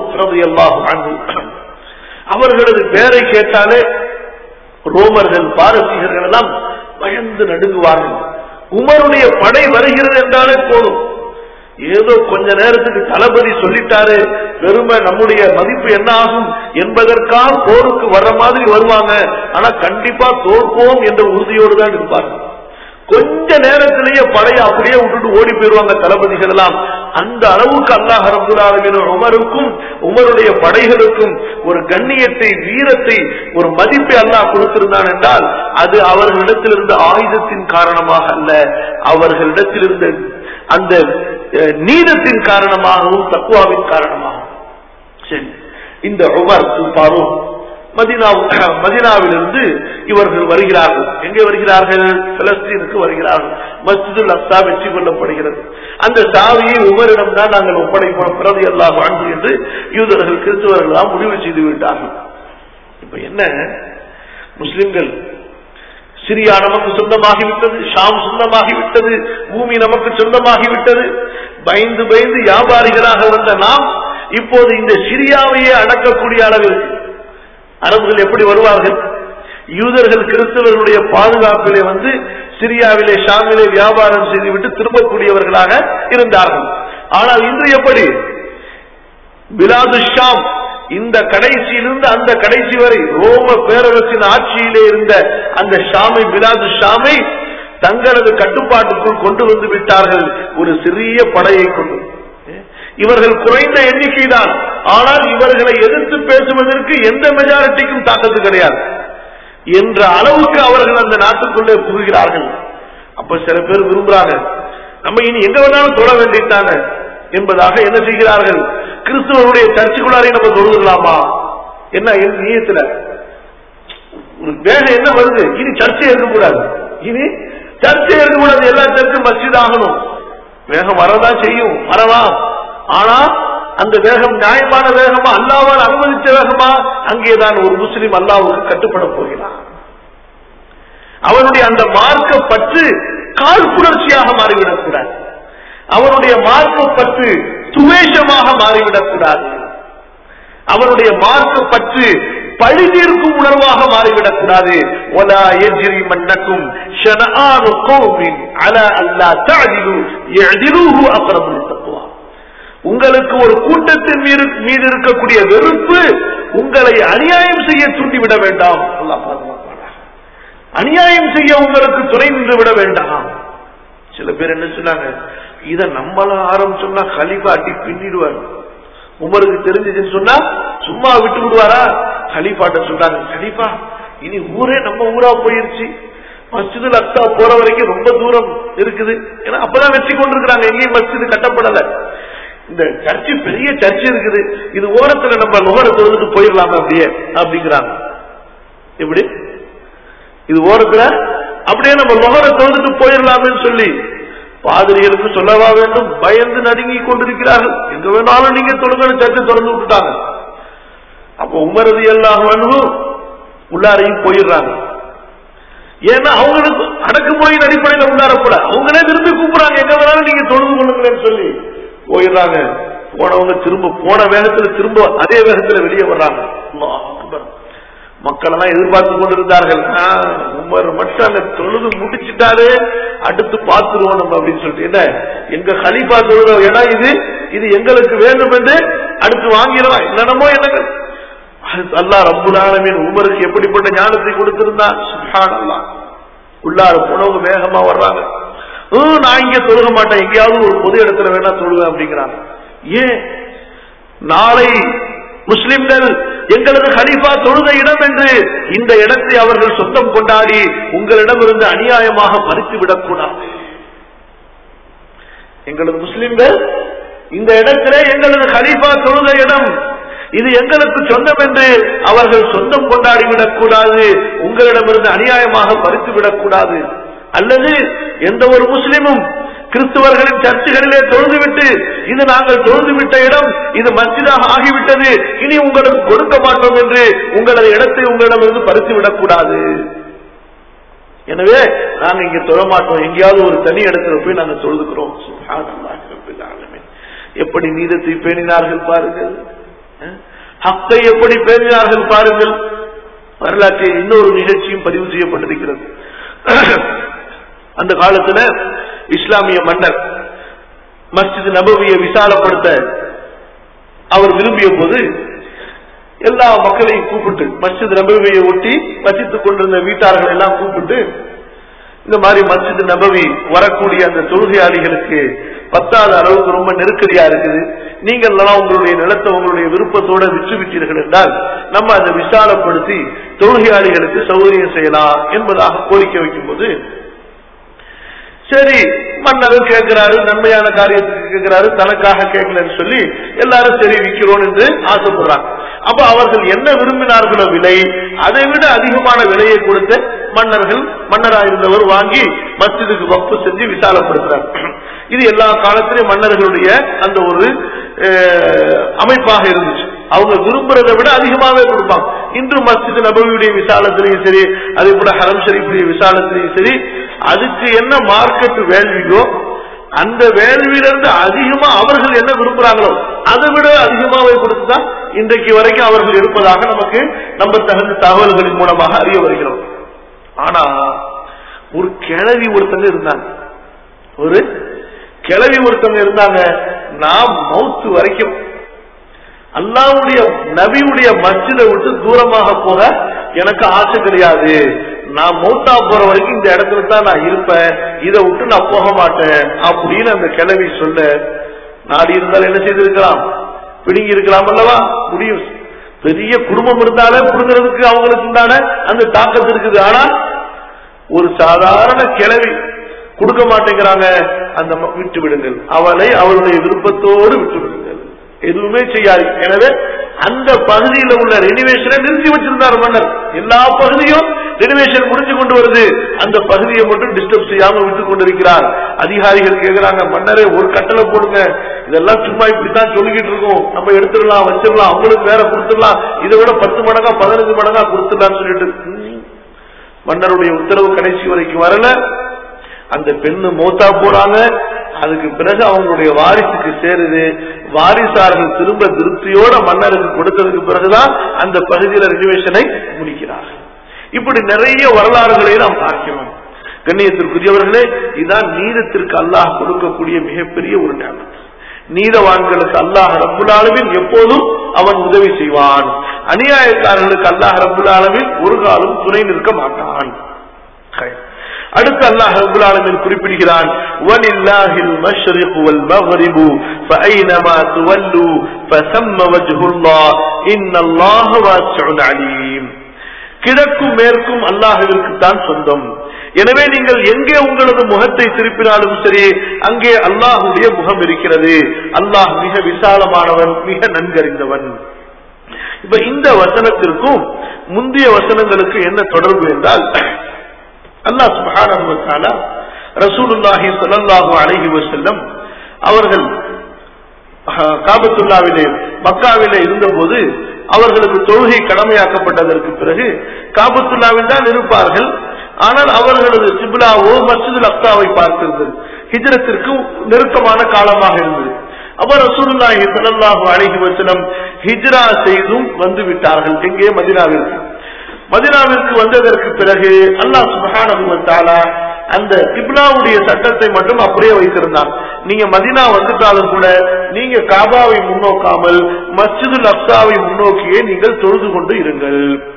அவர்களது பெயரை கேட்டாலே ரோமர்கள் பாரசீகர்கள் எல்லாம் பயந்து நடுங்குவார்கள் உமருடைய படை வருகிறது என்றாலே போதும் ஏதோ கொஞ்ச நேரத்துக்கு தளபதி சொல்லிட்டாரு பெருமை நம்முடைய மதிப்பு என்ன ஆகும் என்பதற்காக போருக்கு வர்ற மாதிரி வருவாங்க ஆனா கண்டிப்பா தோற்போம் என்ற உறுதியோடு தான் இருப்பார்கள் கொஞ்ச நேரத்திலேயே படையை அப்படியே விட்டுட்டு ஓடி போயிருவாங்க தளபதிகள் எல்லாம் அந்த அளவுக்கு அல்லாஹ் ரபுல்லாலுமின் உமருக்கும் உமருடைய படைகளுக்கும் ஒரு கண்ணியத்தை வீரத்தை ஒரு மதிப்பை அல்லாஹ் கொடுத்திருந்தான் என்றால் அது அவர்களிடத்தில் இருந்த ஆயுதத்தின் காரணமாக அல்ல அவர்களிடத்தில் இருந்த அந்த நீதத்தின் காரணமாகவும் தக்குவாவின் காரணமாகவும் சரி இந்த உமர் பாரும் மதினா மதினாவிலிருந்து இவர்கள் வருகிறார்கள் எங்கே வருகிறார்கள் பலஸ்தீனுக்கு வருகிறார்கள் மஸ்ஜிதுல் அக்ஸா வெற்றி கொள்ளப்படுகிறது அந்த சாவியை உமரிடம் தான் நாங்கள் ஒப்படைப்போம் பிறகு எல்லாம் வாழ்ந்து என்று யூதர்கள் கிறிஸ்தவர்கள் தான் முடிவு செய்து விட்டார்கள் இப்ப என்ன முஸ்லிம்கள் சிரியா நமக்கு சொந்தமாகிவிட்டது ஷாம் சொந்தமாகிவிட்டது பூமி நமக்கு சொந்தமாகிவிட்டது பயந்து பயந்து வியாபாரிகளாக வந்த நாம் இப்போது இந்த சிரியாவையே அடக்கக்கூடிய அளவிற்கு அரபுகள் எப்படி வருவார்கள் யூதர்கள் கிறிஸ்தவர்களுடைய பாதுகாப்பிலே வந்து சிரியாவிலே ஷாமிலே வியாபாரம் செய்துவிட்டு திரும்பக்கூடியவர்களாக இருந்தார்கள் ஆனால் இன்று எப்படி பிலாது ஷாம் இந்த கடைசியிலிருந்து அந்த கடைசி வரை ரோம பேரரசின் ஆட்சியிலே இருந்த அந்த ஷாமை பிலாது ஷாமை தங்களது கட்டுப்பாட்டுக்குள் கொண்டு வந்து விட்டார்கள் ஒரு சிறிய படையை கொண்டு இவர்கள் குறைந்த எண்ணிக்கை தான் ஆனால் இவர்களை எதிர்த்து பேசுவதற்கு எந்த மெஜாரிட்டிக்கும் தாக்கத்து கிடையாது என்ற அளவுக்கு அவர்கள் அந்த நாட்டுக்குள்ளே புகுகிறார்கள் அப்ப சில பேர் விரும்புறாங்க நம்ம இனி எங்க வேணாலும் தொட வேண்டியதானே என்பதாக என்ன செய்கிறார்கள் கிறிஸ்துவனுடைய சர்ச்சுக்குள்ளாரே நம்ம தொழுதுலாமா என்ன நீயத்துல ஒரு வேகம் என்ன வருது இனி சர்ச்சை இருக்கக்கூடாது இனி சர்ச்சை இருக்கக்கூடாது எல்லா சர்ச்சும் மஸ்ஜித் ஆகணும் வேகம் வரதான் செய்யும் வரலாம் ஆனா அந்த வேகம் நியாயமான வேகமா அல்லாவால் அனுமதித்த வேகமா அங்கேதான் ஒரு முஸ்லிம் அல்லாவுக்கு கட்டுப்பட போகிறான் அவனுடைய அந்த மார்க்க பற்று காழ்ப்புணர்ச்சியாக மாறிவிடக்கூடாது அவனுடைய மார்க்க பற்று துவேஷமாக மாறிவிடக்கூடாது அவனுடைய மார்க்க பற்று பழி தீர்க்கும் உணர்வாக மாறிவிடக்கூடாது ஒலா எஜிரி மன்னக்கும் ஷனஆனு கௌமின் அலா அல்லா தஅதிலு யஅதிலுஹு அக்ரபுல் தக்வா உங்களுக்கு ஒரு கூட்டத்தின் மீது மீது இருக்கக்கூடிய வெறுப்பு உங்களை அநியாயம் செய்ய தூண்டிவிட வேண்டாம் அல்லாஹ் பாதுகாப்பானாக. அநியாயம் செய்ய உங்களுக்கு துணை நின்று விட வேண்டாம் சில பேர் என்ன சொன்னாங்க இத நம்மள ஆரம்பிச்சோம்னா கலிபா அட்டி பின்னிடுவார் உமருக்கு தெரிஞ்சதுன்னு சொன்னா சும்மா விட்டு விடுவாரா கலிஃபாட்ட சொல்றாங்க கலிஃபா இனி ஊரே நம்ம ஊரா போயிருச்சு மஸ்ஜிதுல் அக்ஸா போற வரைக்கும் ரொம்ப தூரம் இருக்குது ஏன்னா அப்பதான் வச்சு கொண்டிருக்கிறாங்க எங்கேயும் மஸ்ஜிது கட்டப்படல இந்த சர்ச்சு பெரிய சர்ச்சு இருக்குது இது ஓரத்துல நம்ம நுகர தொழுதுட்டு போயிடலாமா அப்படியே அப்படிங்கிறாங்க எப்படி இது ஓரத்துல அப்படியே நம்ம நுகர தொழுதுட்டு போயிடலாமேன்னு சொல்லி பாதிரிகளுக்கு சொல்லவா வேண்டும் பயந்து நடுங்கி கொண்டிருக்கிறார்கள் எங்க வேணாலும் நீங்க தொழுங்கன்னு சர்ச்சை திறந்து விட்டுட்டாங்க அப்ப உமரது எல்லாம் உள்ளாரையும் போயிடுறாங்க ஏன்னா அவங்களுக்கு அடக்குமுறையின் அடிப்படையில் உள்ளாரப்பட அவங்களே திரும்பி கூப்பிடுறாங்க எங்க வேணாலும் நீங்க தொழுது கொள்ளுங்களேன்னு சொல்லி போயிடுறாங்க போனவங்க திரும்ப போன வேகத்துல திரும்ப அதே வேகத்துல வெளியே வர்றாங்க அல்லாஹ் அக்பர். மக்கள் எல்லாம் எதிர்பார்த்து கொண்டிருந்தார்கள் ஆ, உமர் மட்டும் அந்த தொழுது முடிச்சிட்டாரு அடுத்து பார்த்துருவோம் நம்ம அப்படின்னு சொல்லிட்டு என்ன எங்க ஹலீஃபா தொழுத ஏன்னா இது இது எங்களுக்கு வேண்டும் என்று அடுத்து வாங்கிடலாம் என்னென்னமோ என்னங்க அல்லாஹ் ரப்புல் ஆலமீன் உமருக்கு எப்படிப்பட்ட ஞானத்தை கொடுத்திருந்தான் சுப்ஹானல்லாஹ் உள்ளார போனவங்க வேகமா வர்றாங்க "ஹம், நான் இங்க தொழுக மாட்டேன் எங்கேயாவது ஒரு பொது இடத்துல வேணா தொழுவேன் அப்படிங்கிறாங்க ஏன் நாளை முஸ்லிம்கள் எங்களது ஹலீஃபா தொழுத இடம் என்று இந்த இடத்தை அவர்கள் சொந்தம் கொண்டாடி உங்களிடமிருந்து அநியாயமாக பறித்து விடக்கூடாது எங்களது முஸ்லிம்கள் இந்த இடத்திலே எங்களது ஹலீஃபா தொழுத இடம் இது எங்களுக்கு சொந்தம் என்று அவர்கள் சொந்தம் கொண்டாடி விடக்கூடாது உங்களிடமிருந்து அநியாயமாக பறித்து விடக்கூடாது அல்லது எந்த ஒரு முஸ்லிமும் கிறிஸ்துவர்களின் சர்ச்சுகளிலே தொழுதுவிட்டு இது நாங்கள் தொழுதுவிட்ட இடம் இது மஸ்ஜிதாக ஆகிவிட்டது இனி உங்களுக்கு கொடுக்க மாட்டோம் என்று உங்களது இடத்தை உங்களிடமிருந்து பறித்து விடக்கூடாது எனவே நாங்க இங்க தொழ மாட்டோம் எங்கேயாவது ஒரு தனி இடத்துல போய் நாங்க தொழுதுக்கிறோம் சுப்ஹானல்லாஹி ரப்பில் ஆலமீன். எப்படி நீதத்தை பேணினார்கள் பாருங்கள் அஹ்? ஹக்கை எப்படி பேணினார்கள் பாருங்கள் வரலாற்றில் இன்னொரு நிகழ்ச்சியும் பதிவு செய்யப்பட்டிருக்கிறது அந்த காலத்துல இஸ்லாமிய மன்னர் மஸ்ஜித் நபவியை விசாலப்படுத்த அவர் விரும்பிய போது எல்லா மக்களையும் கூப்பிட்டு மஸ்ஜித் நபவியை ஒட்டி வசித்துக் கொண்டிருந்த வீட்டார்கள் எல்லாம் கூப்பிட்டு இந்த மாதிரி மஸ்ஜித் நபவி வரக்கூடிய அந்த தொழுகையாளிகளுக்கு பத்தாத அளவுக்கு ரொம்ப நெருக்கடியா இருக்குது நீங்கள் எல்லாம் உங்களுடைய நிலத்தை உங்களுடைய விருப்பத்தோட விற்று விட்டீர்கள் என்றால் நம்ம அதை விசாலப்படுத்தி தொழுகையாளிகளுக்கு சௌகரியம் செய்யலாம் என்பதாக கோரிக்கை வைக்கும் போது சரி மன்னரும் கேட்கிறாரு நன்மையான காரியத்துக்கு கேட்கிறாரு தனக்காக கேட்கலன்னு சொல்லி எல்லாரும் சரி விற்கிறோம் என்று ஆசைப்படுறாங்க அப்ப அவர்கள் என்ன விரும்பினார்களோ விலை அதை விட அதிகமான விலையை கொடுத்து மன்னர்கள் மன்னராயிருந்தவர் வாங்கி மஸ்ஜிதுக்கு வப்பு செஞ்சு விசாலப்படுத்துறார் இது எல்லா காலத்திலும் மன்னர்களுடைய அந்த ஒரு அஹ், அமைப்பாக இருந்துச்சு அவங்க விரும்புறதை விட அதிகமாவே கொடுப்பாங்க இன்று மஸ்ஜித் நபவியுடைய விசாலத்திலையும் சரி அதே போல ஹரம் ஷரீஃபுடைய விசாலத்திலையும் சரி அதுக்கு என்ன மார்க்கெட் வேல்வியோ அந்த வேள்வியிலிருந்து அதிகமா அவர்கள் என்ன விரும்புறாங்களோ அதை விட அதிகமாவே கொடுத்துதான் இன்றைக்கு வரைக்கும் அவர்கள் இருப்பதாக நமக்கு நம்ம தகுந்த தகவல்களின் மூலமாக அறிய வருகிறோம் ஆனா ஒரு கிழவி ஒருத்தங்க இருந்தாங்க ஒரு கிழவி ஒருத்தங்க இருந்தாங்க நாம் மவுத்து வரைக்கும் அல்லாவுடைய நபியுடைய மஸ்ஜிதை விட்டு தூரமாக போக எனக்கு ஆசை கிடையாது நான் மௌத்தா போற வரைக்கும் இந்த இடத்துல தான் நான் இருப்பேன் இதை விட்டு நான் போக மாட்டேன் அப்படின்னு அந்த கிழவி சொல்ல நாடி இருந்தால் என்ன செய்திருக்கலாம் பிடுங்கி இருக்கலாம் அல்லவா முடியும் பெரிய குடும்பம் இருந்தாலே புடுங்கிறதுக்கு அவங்களுக்கு உண்டான அந்த தாக்கத்து இருக்குது ஆனா ஒரு சாதாரண கிழவி கொடுக்க மாட்டேங்கிறாங்க அந்த ம- விட்டு விடுங்கள் அவளை அவளுடைய விருப்பத்தோடு விட்டு விடுங்கள் எதுவுமே செய்யாது எனவே அந்த பகுதியில் உள்ள ரெனிவேஷனை நிறுத்தி வச்சிருந்தார் மன்னர் எல்லா பகுதியும் ரெனிவேஷன் முடிஞ்சு கொண்டு வருது அந்த பகுதியை மட்டும் டிஸ்டர்ப் செய்யாம விட்டு கொண்டிருக்கிறார் அதிகாரிகள் கேக்குறாங்க மன்னரே ஒரு கட்டளை போடுங்க இதெல்லாம் சும்மா இப்படித்தான் சொல்லிக்கிட்டு இருக்கோம் நம்ம எடுத்துடலாம் வச்சிடலாம் அவங்களுக்கு வேற கொடுத்துடலாம் இதை விட பத்து மடங்கா பதினஞ்சு மடங்கா கொடுத்துடலாம்னு சொல்லிட்டு ம், மன்னருடைய உத்தரவு கடைசி வரைக்கும் வரல அந்த பெண்ணு மௌத்தா போறாங்க அதுக்கு பிறகு அவங்களுடைய வாரிசுக்கு சேருது வாரிசார்கள் திரும்ப திருப்தியோட மன்னருக்கு கொடுத்ததுக்கு பிறகுதான் அந்த பகுதியில ரிசர்வேஷனை முடிக்கிறார்கள் இப்படி நிறைய வரலாறுகளை நாம் பார்க்கிறோம் கண்ணியத்திற்குரியவர்களே இதான் நீதத்திற்கு அல்லாஹ் கொடுக்கக்கூடிய மிகப்பெரிய ஒரு ஞானம் நீதவான்களுக்கு அல்லாஹ் ரப்புல் ஆலமீன் எப்போதும் அவன் உதவி செய்வான் அநியாயக்காரர்களுக்கு அல்லாஹ் ரப்புல் ஆலமீன் ஒரு காலம் துணை நிற்க மாட்டான் ஹை. அடுத்து அல்லாஹ் ரப்புல் ஆலமீன் குறிப்பிடுகிறான் வலில்லாஹில் மஷ்ரிக் வல் மக்ரிபு ஃபஐனமா துவல்லு ஃபஸம்ம வஜ்ஹுல்லாஹ் இன்னல்லாஹ வாசிஉன் அலீம் கிழக்கும் மேற்கும் அல்லாஹுவிற்கு தான் சொந்தம் எனவே நீங்கள் எங்கே உங்களது முகத்தை திருப்பினாலும் சரி அங்கே அல்லாஹுடைய முகம் இருக்கிறது அல்லாஹ் மிக விசாலமானவன் மிக நன்கறிந்தவன் இப்ப இந்த வசனத்திற்கும் முந்தைய வசனங்களுக்கு என்ன தொடர்பு என்றால் அல்லாஹ் சுப்ஹானஹு வ தஆலா ரசூலுல்லாஹி ஸல்லல்லாஹு அலைஹி வஸல்லம் அவர்கள் அஹ், காபத்துல்லாவிலே மக்காவிலே இருந்தபோது அவர்களுக்கு தொழுகை கடமையாக்கப்பட்டதற்கு பிறகு காபத்துல்லாவில் தான் இருப்பார்கள் ஆனால் அவர்களது சிப்லாவோ மஸ்ஜிதுல் அக்தாவை பார்த்திருந்தது ஹிஜ்ரத்திற்கு நெருக்கமான காலமாக இருந்தது அவர் ரசூலுல்லாஹி ஸல்லல்லாஹு அலைஹி வஸல்லம் ஹிஜ்ரா செய்தும் வந்து விட்டார்கள் எங்கே மதீனாவிற்கு மதினாவிற்கு வந்ததற்கு பிறகு அல்லாஹ் சுப்ஹானஹு வ தஆலா அந்த கிப்லாவுடைய சட்டத்தை மட்டும் அப்படியே வைத்திருந்தான் நீங்க மதினா வந்துட்டாலும் கூட நீங்க காபாவை முன்னோக்காமல் மஸ்ஜிதுல் அக்ஸாவை முன்னோக்கியே நீங்கள் தொழுது கொண்டு இருங்கள்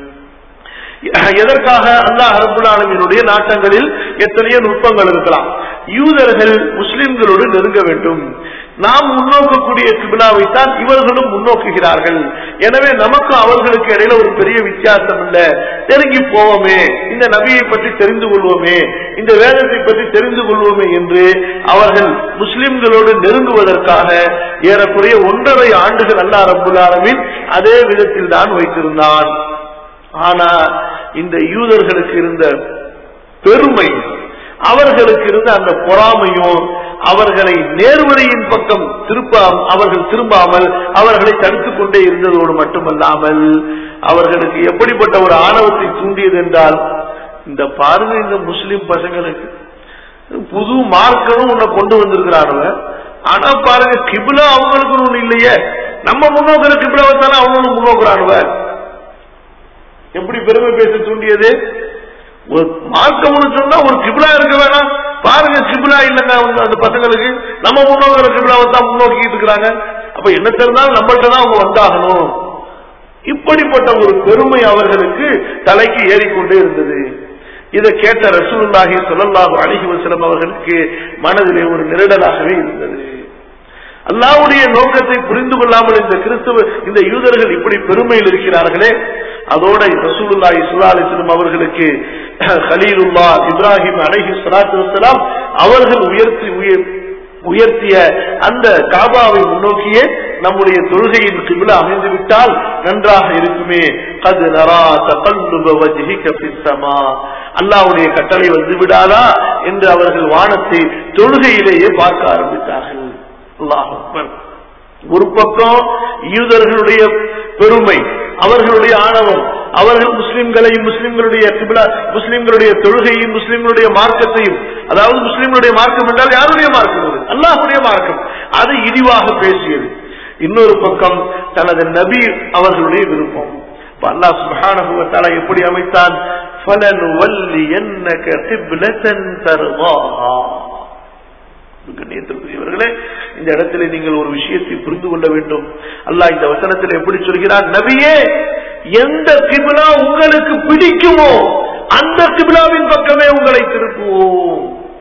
எதற்காக அல்லாஹ் ரபுல் ஆலமீனுடைய நாட்டங்களில் எத்தனையோ நுட்பங்கள் இருக்கலாம் யூதர்கள் முஸ்லிம்களோடு நெருங்க வேண்டும் நாம் முன்னோக்கக்கூடிய கிபிலாவைத்தான் இவர்களும் முன்னோக்குகிறார்கள் எனவே நமக்கும் அவர்களுக்கு இடையில ஒரு பெரிய வித்தியாசம் இல்ல நெருங்கி போவோமே இந்த நபியை பற்றி தெரிந்து கொள்வோமே இந்த வேதத்தை பற்றி தெரிந்து கொள்வோமே என்று அவர்கள் முஸ்லிம்களோடு நெருங்குவதற்காக ஏறக்குறைய ஒன்றரை ஆண்டுகள் அல்லா ரபுல் ஆலமீன் அதே விதத்தில் தான் வைத்திருந்தான் ஆனா இந்த யூதர்களுக்கு இருந்த பெருமை அவர்களுக்கு இருந்த அந்த பொறாமையும் அவர்களை நேர்வழியின் பக்கம் திருப்ப அவர்கள் திரும்பாமல் அவர்களை தடுத்துக் கொண்டே இருந்ததோடு மட்டுமல்லாமல் அவர்களுக்கு எப்படிப்பட்ட ஒரு ஆணவத்தை தூண்டியது என்றால் இந்த பாருங்க இந்த முஸ்லிம் பசங்களுக்கு புது மார்க்கமும் உன்னை கொண்டு வந்திருக்கிறானுங்க ஆனா பாருங்க கிபிலா அவங்களுக்கு ஒண்ணு இல்லையே நம்ம முன்னோக்கிற கிபிலா வச்சாலும் அவங்களும் முன்னோக்குறானுவ எப்படி பெருமை பேச தூண்டியது ஒரு மார்க்கம்னு சொன்னா ஒரு கிபிலா இருக்க வேணாம் பாருங்க கிபிலா இல்லைங்க அவங்க அந்த பசங்களுக்கு நம்ம முன்னோக்கிற கிபிலாவை தான் முன்னோக்கிட்டு இருக்கிறாங்க அப்ப என்ன தெரிந்தாலும் நம்மள்ட்ட தான் அவங்க வந்தாகணும் இப்படிப்பட்ட ஒரு பெருமை அவர்களுக்கு தலைக்கு ஏறிக்கொண்டே இருந்தது இதை கேட்ட ரசூலுல்லாஹி சொல்லல்லாஹு அலிஹி வசலம் அவர்களுக்கு மனதிலே ஒரு நெருடலாகவே இருந்தது அல்லாவுடைய நோக்கத்தை புரிந்து கொள்ளாமல் இந்த கிறிஸ்துவ இந்த யூதர்கள் இப்படி பெருமையில் இருக்கிறார்களே அதோட ரசூலுல்லாஹி சுல்லா அலிஸ்லம் அவர்களுக்கு ஹலீலுல்லா இப்ராஹிம் அலஹி சலாத்து வசலாம் அவர்கள் உயர்த்தி உயர் உயர்த்திய அந்த காபாவை முன்னோக்கியே நம்முடைய தொழுகையின் கிபில அமைந்து விட்டால் நன்றாக இருக்குமே கது நரா தகல்லுபமா அல்லாவுடைய கட்டளை வந்து விடாதா என்று அவர்கள் வானத்தை தொழுகையிலேயே பார்க்க ஆரம்பித்தார்கள் அல்லாஹ் ஒரு பக்கம் யூதர்களுடைய பெருமை அவர்களுடைய ஆணவம் அவர்கள் முஸ்லிம்களையும் முஸ்லிம்களுடைய முஸ்லிம்களுடைய தொழுகையும் முஸ்லிம்களுடைய மார்க்கத்தையும் அதாவது முஸ்லிம்களுடைய மார்க்கம் என்றால் யாருடைய மார்க்கம் அது அல்லாஹுடைய மார்க்கம் அது இழிவாக பேசியது இன்னொரு பக்கம் தனது நபி அவர்களுடைய விருப்பம் அல்லாஹ் சுபானகுவத்தால எப்படி அமைத்தான் கண்ணியத்திற்குரியவர்களே இந்த இடத்துல நீங்கள் ஒரு விஷயத்தை புரிந்து கொள்ள வேண்டும் அல்லாஹ் இந்த வசனத்தில் எப்படி சொல்கிறார் நபியே எந்த கிபிலா உங்களுக்கு பிடிக்குமோ அந்த கிபிலாவின் பக்கமே உங்களை திருப்புவோம்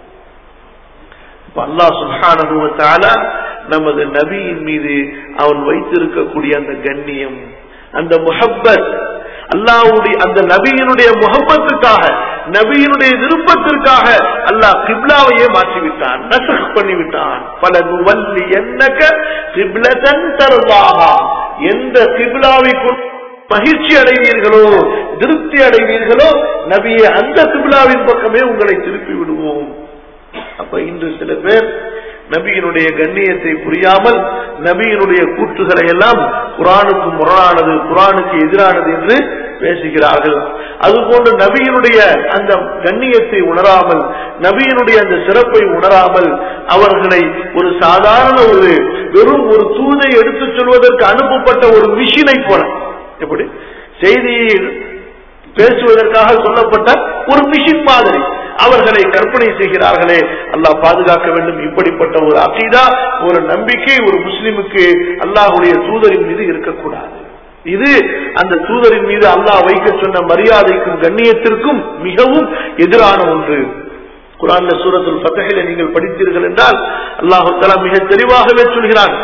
அல்லா சுகானுபவத்தால நமது நபியின் மீது அவன் வைத்திருக்கக்கூடிய அந்த கண்ணியம் அந்த முஹப்பத் அல்லாவுடைய அந்த நபியினுடைய முகப்பத்துக்காக நபியினுடைய விருப்பத்திற்காக அல்லாஹ் கிப்லாவையே மாற்றிவிட்டான் நசக் பண்ணிவிட்டான் பல நுவல்லி என்னக்க கிப்லதன் தருவாகா எந்த கிப்லாவை மகிழ்ச்சி அடைவீர்களோ திருப்தி அடைவீர்களோ நபியை அந்த கிப்லாவின் பக்கமே உங்களை திருப்பி விடுவோம் அப்ப இன்று சில பேர் நபியினுடைய கண்ணியத்தை புரியாமல் நபியினுடைய கூற்றுகளை எல்லாம் குரானுக்கு முரணானது குரானுக்கு எதிரானது என்று பேசுகிறார்கள் அதுபோன்று நபியினுடைய அந்த கண்ணியத்தை உணராமல் நபியினுடைய அந்த சிறப்பை உணராமல் அவர்களை ஒரு சாதாரண ஒரு வெறும் ஒரு தூதை எடுத்துச் சொல்வதற்கு அனுப்பப்பட்ட ஒரு மிஷினை போல எப்படி செய்தியை பேசுவதற்காக சொல்லப்பட்ட ஒரு மிஷின் மாதிரி அவர்களை கற்பனை செய்கிறார்களே அல்லாஹ் பாதுகாக்க வேண்டும் இப்படிப்பட்ட ஒரு அகீதா ஒரு நம்பிக்கை ஒரு முஸ்லிமுக்கு அல்லாஹுடைய தூதரின் மீது இருக்கக்கூடாது இது அந்த தூதரின் மீது அல்லாஹ் வைக்க சொன்ன மரியாதைக்கும் கண்ணியத்திற்கும் மிகவும் எதிரான ஒன்று குரான்ல சூரத்துல் பத்தகையில நீங்கள் படித்தீர்கள் என்றால் அல்லாஹு தலா மிக தெளிவாகவே சொல்கிறான்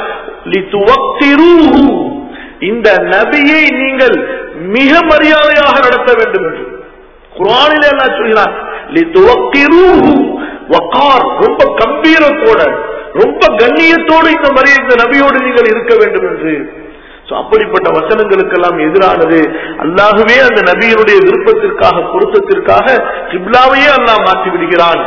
இந்த நபியை நீங்கள் மிக மரியாதையாக நடத்த வேண்டும் என்று குரானில எல்லாம் சொல்கிறான் ரொம்ப கம்பீரத்தோட ரொம்ப கண்ணியத்தோடு இந்த மரிய இந்த நபியோடு நீங்கள் இருக்க வேண்டும் என்று அப்படிப்பட்ட வசனங்களுக்கெல்லாம் எதிரானது அல்லாகவே அந்த நபியினுடைய விருப்பத்திற்காக பொருத்தத்திற்காக கிப்லாவையே அல்லாஹ் மாற்றி விடுகிறான்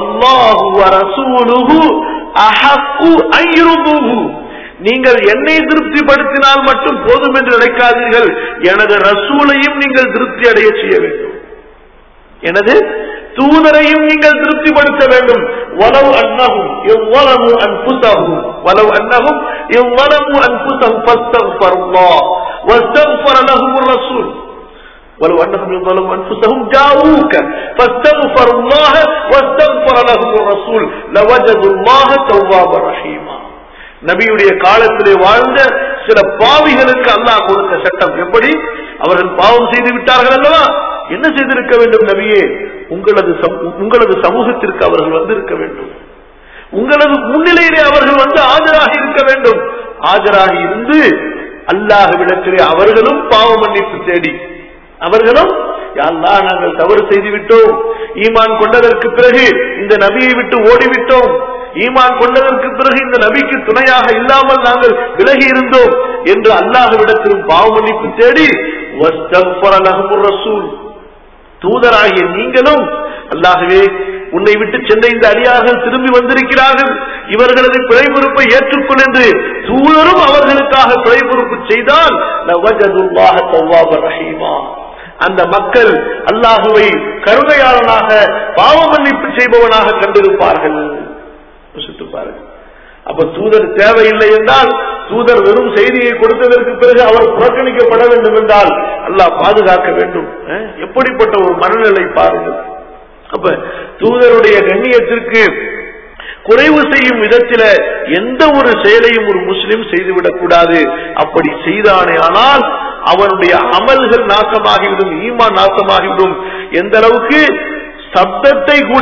நீங்கள் என்னை திருப்திப்படுத்தினால் மட்டும் போதும் என்று நினைக்காதீர்கள் எனது ரசூலையும் நீங்கள் திருப்தி அடைய செய்ய வேண்டும் எனது தூதரையும் நீங்கள் திருப்திப்படுத்த வேண்டும் வலவு அன்னகும் எவ்வளவு அன்புசகும் வலவு அன்னகும் எவ்வளவு அன்புசம் பஸ்தகுபருமா வஸ்தகுபர லகும் ரசூல் ولو أنهم يظلموا أنفسهم جاءوك فاستغفروا الله واستغفر لهم الرسول لوجدوا الله توابا رحيما நபியுடைய காலத்திலே வாழ்ந்த சில பாவிகளுக்கு அல்லாஹ் கொடுத்த சட்டம் எப்படி அவர்கள் பாவம் செய்து விட்டார்கள் அல்லவா என்ன செய்திருக்க வேண்டும் நபியே உங்களது உங்களது சமூகத்திற்கு அவர்கள் வந்திருக்க வேண்டும் உங்களது முன்னிலையிலே அவர்கள் வந்து ஆஜராக இருக்க வேண்டும் ஆஜராக இருந்து அல்லாஹ்விடத்திலே அவர்களும் பாவ மன்னிப்பு தேடி அவர்களும் யாழ்லா நாங்கள் தவறு செய்து விட்டோம் ஈமான் கொண்டதற்கு பிறகு இந்த நபியை விட்டு ஓடிவிட்டோம் ஈமான் கொண்டதற்கு பிறகு இந்த நபிக்கு துணையாக இல்லாமல் நாங்கள் விலகி இருந்தோம் என்று அல்லாஹ்விடத்திலும் பாவ மன்னிப்பு தேடி ரசூல் தூதராகிய நீங்களும் அல்லாகவே உன்னை விட்டு சென்ற இந்த அடியார்கள் திரும்பி வந்திருக்கிறார்கள் இவர்களது பிழை பொறுப்பை ஏற்றுக்கொள் என்று தூதரும் அவர்களுக்காக பிழை பொறுப்பு செய்தால் லவஜதுல்லாஹ தவ்வாபர் ரஹீமா அந்த மக்கள் அல்லாஹுவை கருணையாளனாக பாவ மன்னிப்பு செய்பவனாக கண்டிருப்பார்கள் யோசித்து பாருங்கள் அப்ப தூதர் தேவையில்லை என்றால் தூதர் வெறும் செய்தியை கொடுத்ததற்கு பிறகு அவர் புறக்கணிக்கப்பட வேண்டும் என்றால் அல்லாஹ் பாதுகாக்க வேண்டும் அஹ், எப்படிப்பட்ட ஒரு மனநிலை பாருங்கள் அப்ப தூதருடைய கண்ணியத்திற்கு குறைவு செய்யும் விதத்தில எந்த ஒரு செயலையும் ஒரு முஸ்லிம் செய்துவிடக் கூடாது அப்படி செய்தானே ஆனால் அவனுடைய அமல்கள் நாசமாகிவிடும் ஈமான் நாசமாகிவிடும் எந்த அளவுக்கு சப்தத்தை கூட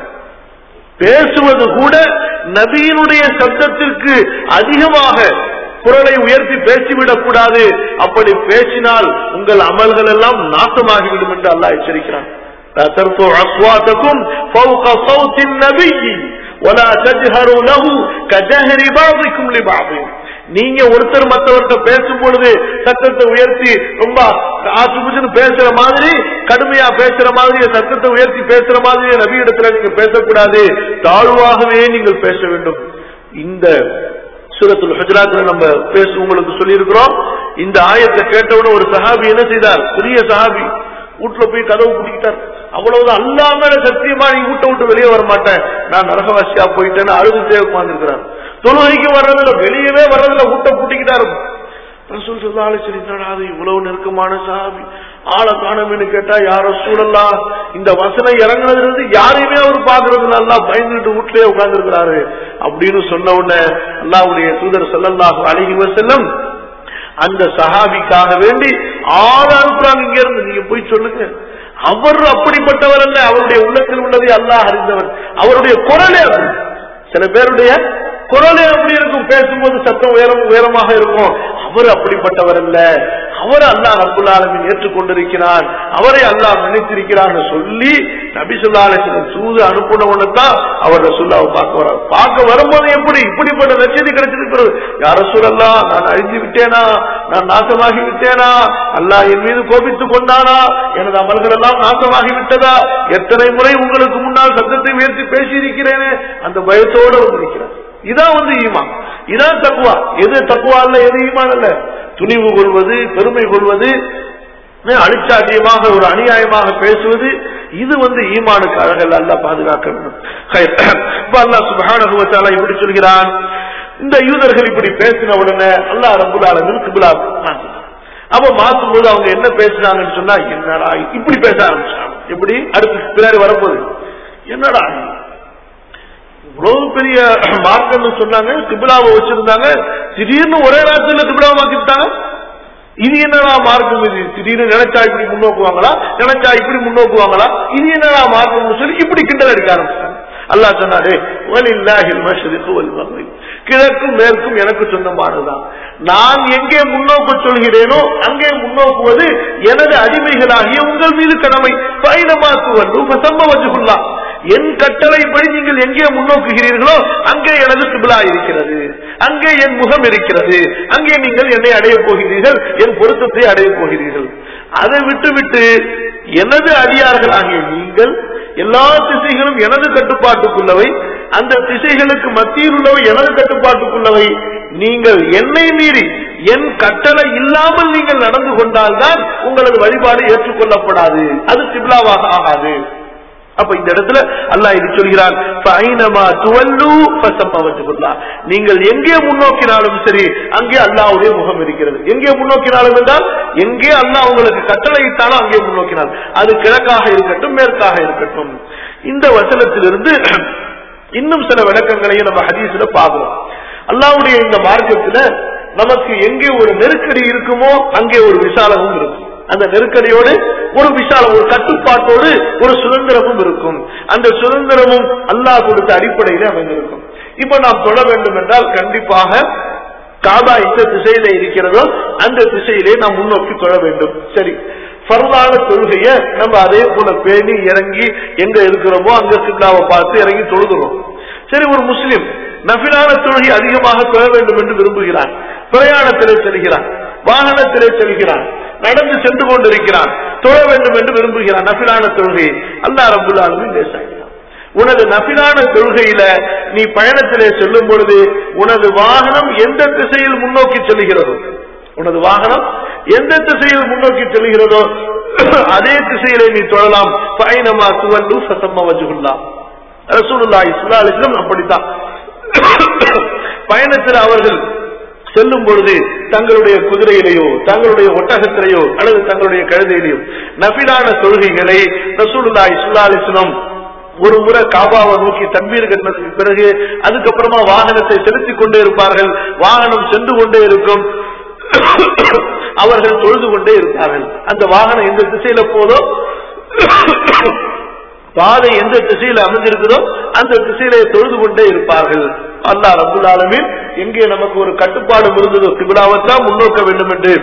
பேசுவது கூட நபியினுடைய சப்தத்திற்கு அதிகமாக குரலை உயர்த்தி பேசிவிடக் கூடாது அப்படி பேசினால் உங்கள் அமல்கள் எல்லாம் நாசமாகிவிடும் என்று அல்லாஹ் எச்சரிக்கிறான் لا ترفعوا أصواتكم فوق صوت النبي ولا تجهروا له كجهر بعضكم لبعض நீங்க ஒருத்தர் மற்றவர்கிட்ட பேசும் பொழுது சத்தத்தை உயர்த்தி ரொம்ப ஆசுபுச்சுன்னு பேசுற மாதிரி கடுமையா பேசுற மாதிரி சத்தத்தை உயர்த்தி பேசுற மாதிரி நபி இடத்துல நீங்க பேசக்கூடாது தாழ்வாகவே நீங்கள் பேச வேண்டும் இந்த சூரத்துல் ஹஜ்ராத்ல நம்ம பேச உங்களுக்கு சொல்லி இருக்கிறோம் இந்த ஆயத்தை கேட்டவுடனே ஒரு சஹாபி என்ன செய்தார் பெரிய சஹாபி வீட்டுல போய் கதவு பிடிக்கிட்டார் அவ்வளவுதான் அல்லாம சத்தியமா நீ வீட்டை விட்டு வெளியே வர மாட்டேன் நான் நரகவாசியா போயிட்டேன்னு அழுதுட்டே உட்கார்ந்துருக்கிறார் தொழுகைக்கு வர்றதுல வெளியவே வர்றதுல வீட்டை பூட்டிக்கிட்டாரு ரசூல் சொல்லா சரி என்னடா அது இவ்வளவு நெருக்கமான சாபி ஆளை காணோம்னு கேட்டா யாரோ சூழலாம் இந்த வசனம் இறங்குனதுல இருந்து யாரையுமே அவர் பாக்குறது நல்லா பயந்துட்டு வீட்லயே உட்கார்ந்து இருக்கிறாரு அப்படின்னு சொன்ன உடனே அல்லாவுடைய தூதர் சொல்லல்லாஹு அழகி செல்லும் அந்த சஹாபிக்காக வேண்டி ஆள் அனுப்புறாங்க இங்க இருந்து நீங்க போய் சொல்லுங்க அவர் அப்படிப்பட்டவர் அல்ல அவருடைய உள்ளத்தில் உள்ளதை அல்லாஹ் அறிந்தவர் அவருடைய குரலே அப்படி சில பேருடைய குரலே அப்படி இருக்கும் பேசும்போது சத்தம் உயரம் உயரமாக இருக்கும் அவர் அப்படிப்பட்டவர் அல்ல அவர் அல்லாஹ் அப்துல் ஆலமின் ஏற்றுக்கொண்டிருக்கிறார் அவரை அல்லாஹ் நினைத்திருக்கிறார் சொல்லி நபி சொல்லா சூது அனுப்பினவனு தான் அவர் ரசூல்லாவை பார்க்க வர பார்க்க வரும்போது எப்படி இப்படிப்பட்ட நச்சதி கிடைச்சிருக்கிறது யார சொல்லலா நான் அழிஞ்சு விட்டேனா நான் நாசமாகி விட்டேனா அல்லாஹ் என் மீது கோபித்துக் கொண்டானா எனது அமல்கள் எல்லாம் நாசமாகி விட்டதா எத்தனை முறை உங்களுக்கு முன்னால் சத்தத்தை உயர்த்தி பேசியிருக்கிறேனே அந்த பயத்தோடு வந்திருக்கிறார் இதான் வந்து ஈமான் இதான் தக்குவா எது தக்குவா அல்ல எது ஈமான் அல்ல துணிவு கொள்வது பெருமை கொள்வது அழிச்சாட்டியமாக ஒரு அநியாயமாக பேசுவது இது வந்து ஈமானுக்கு அழகல்ல அல்ல பாதுகாக்க வேண்டும் இப்ப அல்லா சுபகான இப்படி சொல்கிறான் இந்த யூதர்கள் இப்படி பேசின உடனே அல்லா ரபுல் ஆலமின் கிபிலா அப்ப மாத்தும் போது அவங்க என்ன பேசுறாங்கன்னு சொன்னா என்னடா இப்படி பேச ஆரம்பிச்சாங்க எப்படி அடுத்து பின்னாடி வரப்போகுது என்னடா இவ்வளவு பெரிய மார்க்கம்னு சொன்னாங்க திபிலாவை வச்சிருந்தாங்க திடீர்னு ஒரே நேரத்தில் திபிலாவை மாத்திட்டாங்க இது என்னடா மார்க்கம் இது திடீர்னு நினைச்சா இப்படி முன்னோக்குவாங்களா நினைச்சா இப்படி முன்னோக்குவாங்களா இது என்னடா மார்க்கம் சொல்லி இப்படி கிண்டல் அடிக்க ஆரம்பிச்சாங்க அல்லாஹ் சொன்னாரு கிழக்கும் மேற்கும் எனக்கு சொந்தமானதுதான் நான் எங்கே முன்னோக்க சொல்கிறேனோ அங்கே முன்னோக்குவது எனது அடிமைகளாகிய உங்கள் மீது கடமை பயணமாக்குவது சம்பவத்துக்குள்ளா என் கட்டளைப்படி நீங்கள் எங்கே முன்னோக்குகிறீர்களோ அங்கே எனது சிபிலா இருக்கிறது அங்கே என் முகம் இருக்கிறது அங்கே நீங்கள் என்னை அடைய போகிறீர்கள் என் பொருத்தத்தை அடைய போகிறீர்கள் அதை விட்டுவிட்டு எனது அடியார்கள் ஆகிய நீங்கள் எல்லா திசைகளும் எனது கட்டுப்பாட்டுக்குள்ளவை அந்த திசைகளுக்கு மத்தியில் உள்ளவை எனது கட்டுப்பாட்டுக்குள்ளவை நீங்கள் என்னை மீறி என் கட்டளை இல்லாமல் நீங்கள் நடந்து கொண்டால்தான் உங்களது வழிபாடு ஏற்றுக்கொள்ளப்படாது அது சிப்லாவாக ஆகாது அப்ப இந்த இடத்துல அல்லாஹ் இது சொல்கிறான் நீங்கள் எங்கே முன்னோக்கினாலும் சரி அங்கே அல்லாவுடைய முகம் இருக்கிறது எங்கே முன்னோக்கினாலும் என்றால் எங்கே அல்லாஹ் உங்களுக்கு கட்டளையிட்டாலும் அங்கே முன்னோக்கினால் அது கிழக்காக இருக்கட்டும் மேற்காக இருக்கட்டும் இந்த வசனத்திலிருந்து இன்னும் சில விளக்கங்களையும் நம்ம ஹதீஸ்ல பார்க்கிறோம் அல்லாவுடைய இந்த மார்க்கத்துல நமக்கு எங்கே ஒரு நெருக்கடி இருக்குமோ அங்கே ஒரு விசாலமும் இருக்கும் அந்த நெருக்கடியோடு ஒரு விசாலம் ஒரு கட்டுப்பாட்டோடு ஒரு சுதந்திரமும் இருக்கும் அந்த சுதந்திரமும் அல்லாஹ் கொடுத்த அடிப்படையில அமைந்திருக்கும் இப்ப நாம் தொழ வேண்டும் என்றால் கண்டிப்பாக காபா எந்த திசையில இருக்கிறதோ அந்த திசையிலே நாம் முன்னோக்கி தொழ வேண்டும் சரி ஃபர்லான தொழுகைய நம்ம அதே போல பேணி இறங்கி எங்க இருக்கிறோமோ அங்க சிந்தாவை பார்த்து இறங்கி தொழுகிறோம் சரி ஒரு முஸ்லிம் நபிலான தொழுகை அதிகமாக தொழ வேண்டும் என்று விரும்புகிறான் பிரயாணத்திலே செல்கிறான் வாகனத்திலே செல்கிறான் நடந்து சென்று கொண்டிருக்கிறான் தொழ வேண்டும் என்று விரும்புகிறான் நபிலான தொழுகை அல்லா ரபுல்லாலுமே லேசாகிறான் உனது நபிலான தொழுகையில நீ பயணத்திலே செல்லும் பொழுது உனது வாகனம் எந்த திசையில் முன்னோக்கி செல்கிறதோ உனது வாகனம் எந்த திசையில் முன்னோக்கி செல்கிறதோ அதே திசையிலே நீ தொழலாம் பயணமா துவல்லு சத்தம்மா வஜுகுல்லா ரசூலுல்லா இஸ்லா அலிஸ்லம் அப்படித்தான் பயணத்தில் அவர்கள் செல்லும் பொழுது தங்களுடைய குதிரையிலேயோ தங்களுடைய ஒட்டகத்திலேயோ அல்லது தங்களுடைய கழுதையிலேயோ நபிலான தொழுகைகளை ரசூலுல்லா இஸ்லா அலிஸ்லம் ஒரு முறை காபாவை நோக்கி தண்ணீர் கட்டினதுக்கு பிறகு அதுக்கப்புறமா வாகனத்தை செலுத்திக் கொண்டே இருப்பார்கள் வாகனம் சென்று கொண்டே இருக்கும் அவர்கள் தொழுது கொண்டே இருப்பார்கள் அந்த வாகனம் எந்த திசையில போதோ பாதை எந்த திசையில அமைஞ்சிருக்குதோ அந்த திசையிலே தொழுது கொண்டே இருப்பார்கள் அல்லா ரபுல் ஆலமின் எங்கே நமக்கு ஒரு கட்டுப்பாடு இருந்ததோ திபிலாவத்தான் முன்னோக்க வேண்டும் என்று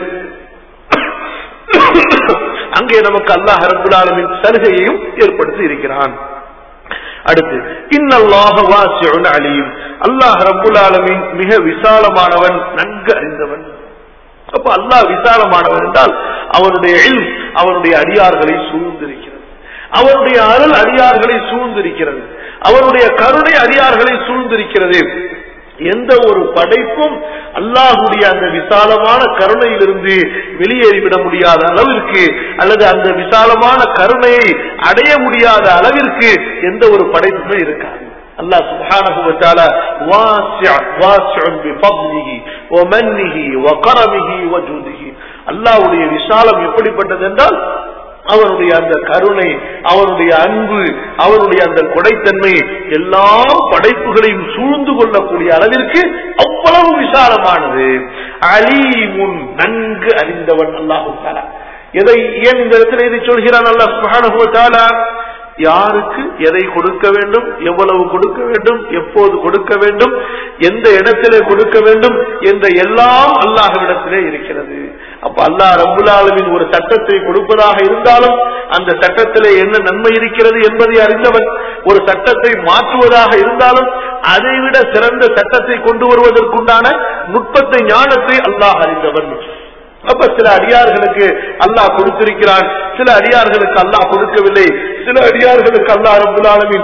அங்கே நமக்கு அல்லாஹ் ரபுல் ஆலமின் சலுகையையும் ஏற்படுத்தி இருக்கிறான் அடுத்து இன்னல்லாஹ வாசியுன் அலியும் அல்லாஹ் ரப்புல் ஆலமீன் மிக விசாலமானவன் நன்கு அறிந்தவன் அப்ப அல்லாஹ் விசாலமானவன் என்றால் அவனுடைய இல்ம் அவனுடைய அடியார்களை சூழ்ந்திருக்கிறது அவருடைய அருள் அடியார்களை சூழ்ந்திருக்கிறது அவருடைய கருணை அடியார்களை சூழ்ந்திருக்கிறது எந்த ஒரு படைப்பும் அல்லாஹுடைய அந்த விசாலமான கருணையிலிருந்து வெளியேறிவிட முடியாத அளவிற்கு அல்லது அந்த விசாலமான கருணையை அடைய முடியாத அளவிற்கு எந்த ஒரு படைப்புமே இருக்காது அல்லாஹ் சுப்ஹானஹு வ தஆலா வாசிஅ வாசிஉன் பிஃضலிஹி வ மன்னிஹி வ கரமிஹி வ ஜூதிஹி அல்லாஹ்வுடைய விசாலம் எப்படிப்பட்டது என்றால் அவருடைய அந்த கருணை அவருடைய அன்பு அவருடைய அந்த கொடைத்தன்மை எல்லா படைப்புகளையும் சூழ்ந்து கொள்ளக்கூடிய அளவிற்கு அவ்வளவு விசாலமானது அலீமுன் நன்கு அறிந்தவன் அல்லாஹு தாலா எதை ஏன் இந்த இடத்துல இதை சொல்கிறான் அல்லாஹ் சுப்ஹானஹு வ தஆலா யாருக்கு எதை கொடுக்க வேண்டும் எவ்வளவு கொடுக்க வேண்டும் எப்போது கொடுக்க வேண்டும் எந்த இடத்திலே கொடுக்க வேண்டும் என்ற எல்லாம் அல்லாஹ்விடத்திலே இருக்கிறது அப்ப அல்லாஹ் ரபுல்லாலுவின் ஒரு சட்டத்தை கொடுப்பதாக இருந்தாலும் அந்த சட்டத்திலே என்ன நன்மை இருக்கிறது என்பதை அறிந்தவன் ஒரு சட்டத்தை மாற்றுவதாக இருந்தாலும் அதைவிட சிறந்த சட்டத்தை கொண்டு வருவதற்குண்டான நுட்பத்தை ஞானத்தை அல்லாஹ் அறிந்தவன் அப்ப சில அடியார்களுக்கு அல்லாஹ் கொடுத்திருக்கிறான் சில அடியார்களுக்கு அல்லாஹ் கொடுக்கவில்லை சில அடியார்களுக்கு அல்லாஹ் ரபுல்லாலுவின்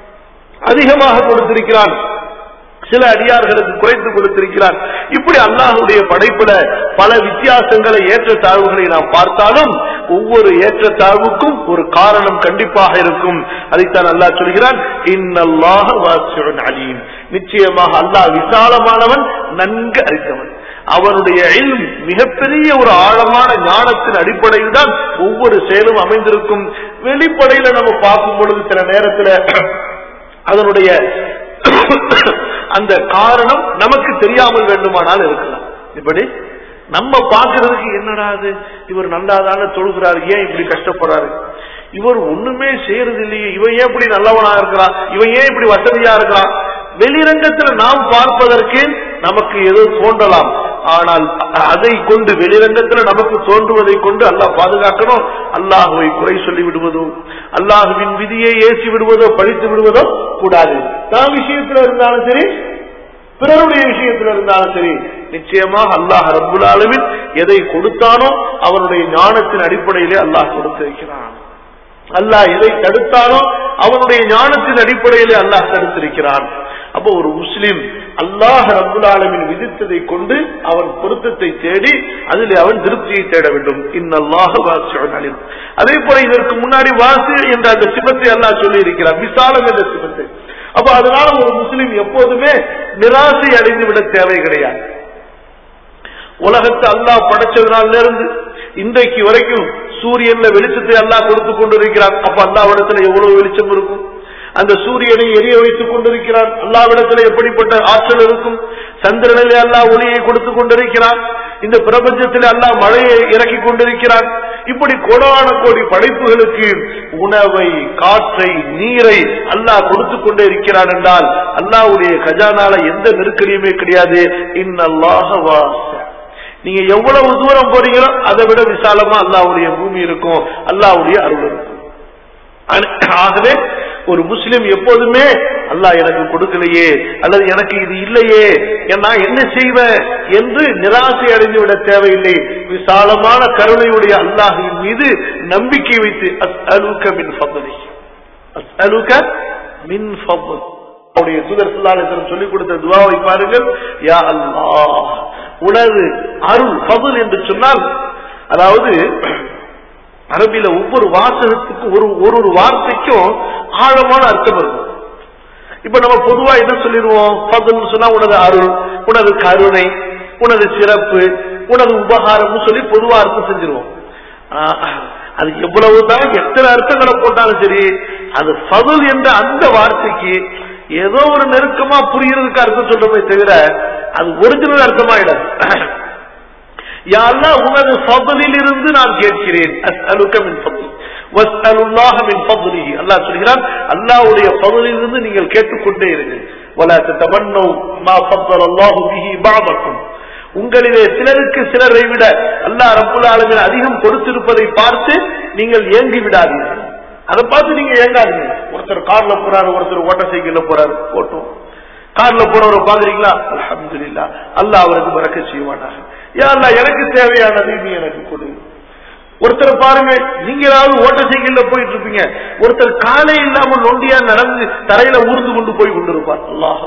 அதிகமாக கொடுத்திருக்கிறான் சில அடியார்களுக்கு குறைத்து கொடுத்திருக்கிறார் இப்படி அல்லாஹுடைய படைப்புல பல வித்தியாசங்களை ஏற்றத்தாழ்வுகளை நாம் பார்த்தாலும் ஒவ்வொரு ஏற்றத்தாழ்வுக்கும் ஒரு காரணம் கண்டிப்பாக இருக்கும் அதைத்தான் அல்லாஹ் சொல்கிறான் இன்னல்லாஹ வாசியுன் அலீம் நிச்சயமாக அல்லாஹ் விசாலமானவன் நன்கு அறிந்தவன் அவனுடைய இல்ம் மிகப்பெரிய ஒரு ஆழமான ஞானத்தின் அடிப்படையில் தான் ஒவ்வொரு செயலும் அமைந்திருக்கும் வெளிப்படையில நம்ம பார்க்கும் பொழுது சில நேரத்துல அதனுடைய அந்த காரணம் நமக்கு தெரியாமல் வேண்டுமானால் இருக்கலாம் இப்படி நம்ம பாக்குறதுக்கு என்னடா அது இவர் நல்லாதான தொழுகிறாரு ஏன் இப்படி கஷ்டப்படுறாரு இவர் ஒண்ணுமே செய்யறது இல்லையே இவன் ஏன் இப்படி நல்லவனா இருக்கிறான் இவன் ஏன் இப்படி வசதியா இருக்கிறான் வெளிரங்கத்துல நாம் பார்ப்பதற்கு நமக்கு ஏதோ தோன்றலாம் ஆனால் அதை கொண்டு வெளிரங்கத்துல நமக்கு தோன்றுவதை கொண்டு அல்லாஹ் பாதுகாக்கணும் அல்லாஹுவை குறை சொல்லி விடுவதோ அல்லாஹுவின் விதியை ஏசி விடுவதோ பழித்து விடுவதோ கூடாது நாம் விஷயத்துல இருந்தாலும் சரி பிறருடைய விஷயத்தில் இருந்தாலும் சரி நிச்சயமாக அல்லாஹ் ரபுல் அளவில் எதை கொடுத்தானோ அவனுடைய ஞானத்தின் அடிப்படையிலே அல்லாஹ் கொடுத்திருக்கிறான் அல்லாஹ் எதை தடுத்தானோ அவனுடைய ஞானத்தின் அடிப்படையிலே அல்லாஹ் தடுத்திருக்கிறான் அப்போ ஒரு முஸ்லிம் அல்லாஹ் ரபுல் ஆலமின் விதித்ததை கொண்டு அவன் பொருத்தத்தை தேடி அதில் அவன் திருப்தியை தேட வேண்டும் இன்னல்லாஹ் வாசியன் அலிம் அதே போல இதற்கு முன்னாடி வாசி என்ற அந்த சிபத்தை அல்லாஹ் சொல்லி இருக்கிறார் விசாலம் என்ற சிபத்தை அப்ப அதனால ஒரு முஸ்லிம் எப்போதுமே நிராசை அடைந்து விட தேவை கிடையாது உலகத்தை அல்லாஹ் படைச்சதுனால இருந்து இன்றைக்கு வரைக்கும் சூரியன்ல வெளிச்சத்தை அல்லாஹ் கொடுத்து கொண்டிருக்கிறான் அப்ப அல்லாவிடத்துல எவ்வளவு வெளிச்சம் இருக்கும் அந்த சூரியனை எரிய வைத்துக் கொண்டிருக்கிறான் அல்லாவிடத்துல எப்படிப்பட்ட ஆற்றல் இருக்கும் சந்திரனிலே அல்லாஹ் ஒளியை கொடுத்து கொண்டிருக்கிறான் இந்த பிரபஞ்சத்தில் அல்லாஹ் மழையை இறக்கி கொண்டிருக்கிறான் இப்படி கோடான கோடி படைப்புகளுக்கு உணவை காற்றை நீரை அல்லாஹ் கொடுத்து கொண்டே இருக்கிறான் என்றால் அல்லாஹ்வுடைய கஜானால எந்த நெருக்கடியுமே கிடையாது இன்னல்லாஹ வாச நீங்க எவ்வளவு தூரம் போறீங்களோ அதை விட விசாலமா அல்லாஹ்வுடைய பூமி இருக்கும் அல்லாஹ்வுடைய அருள் இருக்கும் ஆன- ஆகவே ஒரு முஸ்லிம் எப்போதுமே அல்லாஹ் எனக்கு கொடுக்கலையே அல்லது எனக்கு இது இல்லையே நான் என்ன செய்வேன் என்று நிராசை அடைந்து விட தேவையில்லை விசாலமான கருணையுடைய அல்லாஹின் மீது நம்பிக்கை வைத்து அஸ்அலுக மின் ஃபضلி அஸ்அலுக மின் ஃபضل அவருடைய தூதர் ஸல்லல்லாஹு சொல்லிக் கொடுத்த துவாவை பாருங்கள் யா அல்லாஹ் உனது அருள் ஃபضل என்று சொன்னால் அதாவது அரபில ஒவ்வொரு வாசகத்துக்கும் ஒரு ஒரு ஒரு வார்த்தைக்கும் ஆழமான அர்த்தம் இருக்கும் இப்ப நம்ம பொதுவா என்ன சொல்லிடுவோம் ஃபضல்னு சொன்னா உனது அருள் உனது கருணை உனது சிறப்பு உனது உபகாரம்னு சொல்லி பொதுவா அர்த்தம் செஞ்சிருவோம் ஆஹ், அது எவ்வளவுதான் எத்தனை அர்த்தங்களை போட்டாலும் சரி அது ஃபதுல் என்ற அந்த வார்த்தைக்கு ஏதோ ஒரு நெருக்கமா புரியறதுக்கு அர்த்தம் சொல்றமே தவிர அது ஒரிஜினல் அர்த்தமாயிடாது யா அல்லாஹ் உனது ஃபضலில் இருந்து நான் கேட்கிறேன் அஸ்அலுக மின் ஃபضல் வஸ்அலுல்லாஹ மின் ஃபضலிஹி அல்லாஹ் சொல்கிறான் அல்லாஹ்வுடைய ஃபضலில் இருந்து நீங்கள் கேட்டுக்கொண்டே இருங்கள் வலா ததமன்னு மா ஃபضل الله به بعضكم உங்களிலே சிலருக்கு சிலரை விட அல்லாஹ் ரப்புல் ஆலமீன் அதிகம் கொடுத்திருப்பதை பார்த்து நீங்கள் ஏங்கி விடாதீர்கள் அதை பார்த்து நீங்க ஏங்காதீங்க ஒருத்தர் கார்ல போறாரு ஒருத்தர் ஓட்ட சைக்கிள்ல போறாரு போட்டோம் கார்ல போறவரை பாக்குறீங்களா அல்ஹம்துலில்லா அல்லாஹ் அவருக்கு பறக்க செய்வானாக யா அல்லாஹ் எனக்கு தேவையானதை நீ எனக்கு கொடு ஒருத்தர் பாருங்க நீங்க ஏதாவது ஓட்ட சைக்கிள்ல போயிட்டு இருப்பீங்க ஒருத்தர் காலே இல்லாம நொண்டியா நடந்து தரையில ஊர்ந்து கொண்டு போய் கொண்டிருப்பார் அல்லாஹ்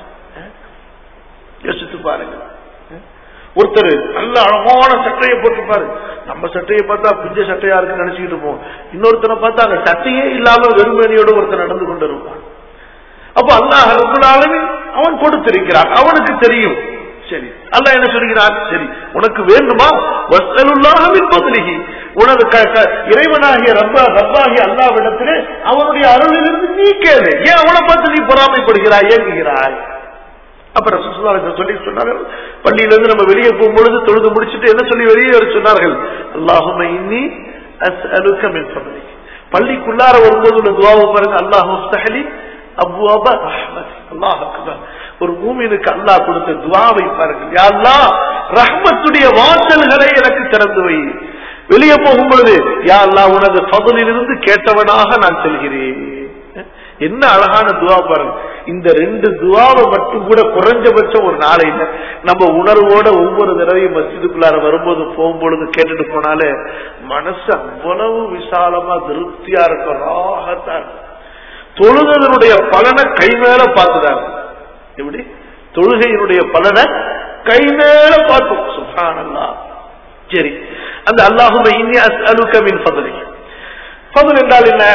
யோசித்து பாருங்க ஒருத்தர் நல்ல அழகான சட்டையை போட்டிருப்பாரு நம்ம சட்டையை பார்த்தா பிஞ்ச சட்டையா இருக்குன்னு நினைச்சுக்கிட்டு இருப்போம் இன்னொருத்தனை பார்த்தா அந்த சட்டையே இல்லாம வெறுமேனியோட ஒருத்தர் நடந்து கொண்டு இருப்பான் அப்ப அல்லாஹ் ரப்பல் ஆலமீன் அவன் கொடுத்திருக்கிறான் அவனுக்கு தெரியும் சரி அல்லாஹ் என்ன சொல்கிறான் சரி உனக்கு வேண்டுமா வஸ்அலுல்லாஹ மின் ஃபضலிஹி உனது க- க- இறைவனாகிய ரப்ப ரப்பாகிய அல்லாஹ்விடத்திலே அவனுடைய அருளிலிருந்து நீ கேளு ஏன் அவனை பார்த்து நீ பொறாமைப்படுகிறாய் ஏங்குகிறாய் அப்புறம் சுற்றுலா சொல்லி சொன்னார்கள் பள்ளியிலிருந்து நம்ம வெளியே போகும்பொழுது தொழுது முடிச்சிட்டு என்ன சொல்லி வெளியே வர சொன்னார்கள் அல்லாஹும இன்னி அஸ்அலுக மின் ஃபضலிக் பள்ளிக்குள்ளார வரும்போது உள்ள துவாவை பாருங்க அல்லாஹ் முஸ்தஹலி அபுவாப ரஹ்மத் அல்லாஹ் அக்பர் ஒரு மூமினுக்கு அல்லாஹ் கொடுத்த துவாவை பாருங்க யா அல்லாஹ் ரஹ்மத்துடைய வாசல்களை எனக்கு திறந்து வை வெளியே போகும் பொழுது யா அல்லாஹ் உனது ஃபضலிலிருந்து கேட்டவனாக நான் செல்கிறேன் என்ன அழகான துவா பாருங்க இந்த ரெண்டு துவாவை மட்டும் கூட குறைஞ்சபட்சம் ஒரு நாளையில நம்ம உணர்வோட ஒவ்வொரு தடவையும் மஸ்ஜிதுக்குள்ளார வரும்போது போகும்பொழுது கேட்டுட்டு போனாலே மனசு அவ்வளவு விசாலமா திருப்தியா இருக்கும் ராகத்தா இருக்கும் தொழுதனுடைய பலனை கை மேல பார்த்துதாங்க எப்படி தொழுகையினுடைய பலனை கை மேல பார்த்தோம் சுபானல்லா சரி அந்த அல்லாஹும இன்னி அஸ்அலுக மின் ஃபضلك ஃபضல் என்றால் என்ன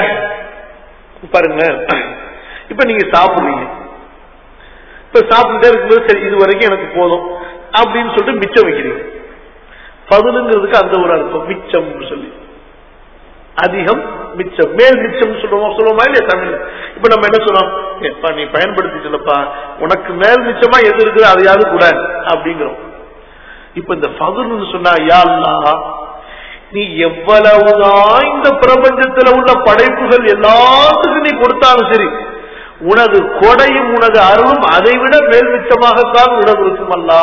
பாருங்க இப்ப நீங்க சாப்பிடுறீங்க இப்ப சாப்பிட்டுட்டே இருக்கும்போது சரி இது வரைக்கும் எனக்கு போதும் அப்படின்னு சொல்லிட்டு மிச்சம் வைக்கிறீங்க பதிலுங்கிறதுக்கு அந்த ஒரு அர்த்தம் மிச்சம் சொல்லி அதிகம் மிச்சம் மேல் மிச்சம் சொல்லுவோம் சொல்லுவோமா இல்லையா தமிழ் இப்ப நம்ம என்ன சொல்றோம் எப்பா நீ பயன்படுத்திட்டலப்பா உனக்கு மேல் மிச்சமா எது இருக்குது அதையாவது கூட அப்படிங்கிறோம் இப்ப இந்த பகுர்னு சொன்னா யா அல்லாஹ் நீ எவ்வளவுதான் இந்த பிரபஞ்சத்துல உள்ள படைப்புகள் எல்லாத்துக்கும் நீ கொடுத்தாலும் சரி உனது கொடையும் உனது அருளும் அதை விட மேல் மிச்சமாகத்தான் உனது இருக்கும் அல்லா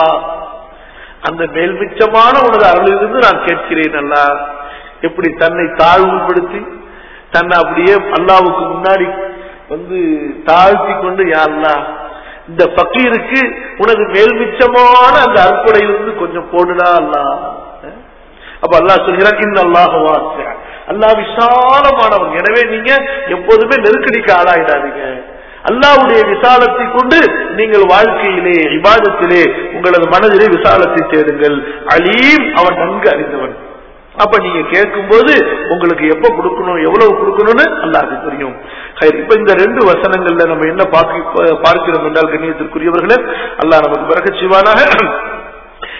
அந்த மேல் மிச்சமான உனது அருளிலிருந்து நான் கேட்கிறேன் அல்லா எப்படி தன்னை தாழ்வுபடுத்தி தன்னை அப்படியே அல்லாவுக்கு முன்னாடி வந்து தாழ்த்தி கொண்டு யா அல்லாஹ் இந்த பக்கீருக்கு உனது மேல் மிச்சமான அந்த அற்புடையிலிருந்து கொஞ்சம் போடுடா அல்லாஹ் அப்ப அல்லாஹ் சொல்கிறான் இந்த அல்லாஹ் அல்லாஹ் விசாலமானவன் எனவே நீங்க எப்போதுமே நெருக்கடிக்கு ஆளாயிடாதீங்க அல்லாவுடைய விசாலத்தை கொண்டு நீங்கள் வாழ்க்கையிலே விவாதத்திலே உங்களது மனதிலே விசாலத்தை தேடுங்கள் அலீம் அவன் நன்கு அறிந்தவன் அப்ப நீங்க கேட்கும் போது உங்களுக்கு எப்ப கொடுக்கணும் எவ்வளவு கொடுக்கணும்னு அல்லாஹ்க்கு தெரியும் ஹைர். இப்ப இந்த ரெண்டு வசனங்கள்ல நம்ம என்ன பார்க்க- பார்க்கிறோம் என்றால் கண்ணியத்திற்குரியவர்களே அல்லாஹ் நமக்கு பிறகு செய்வானாக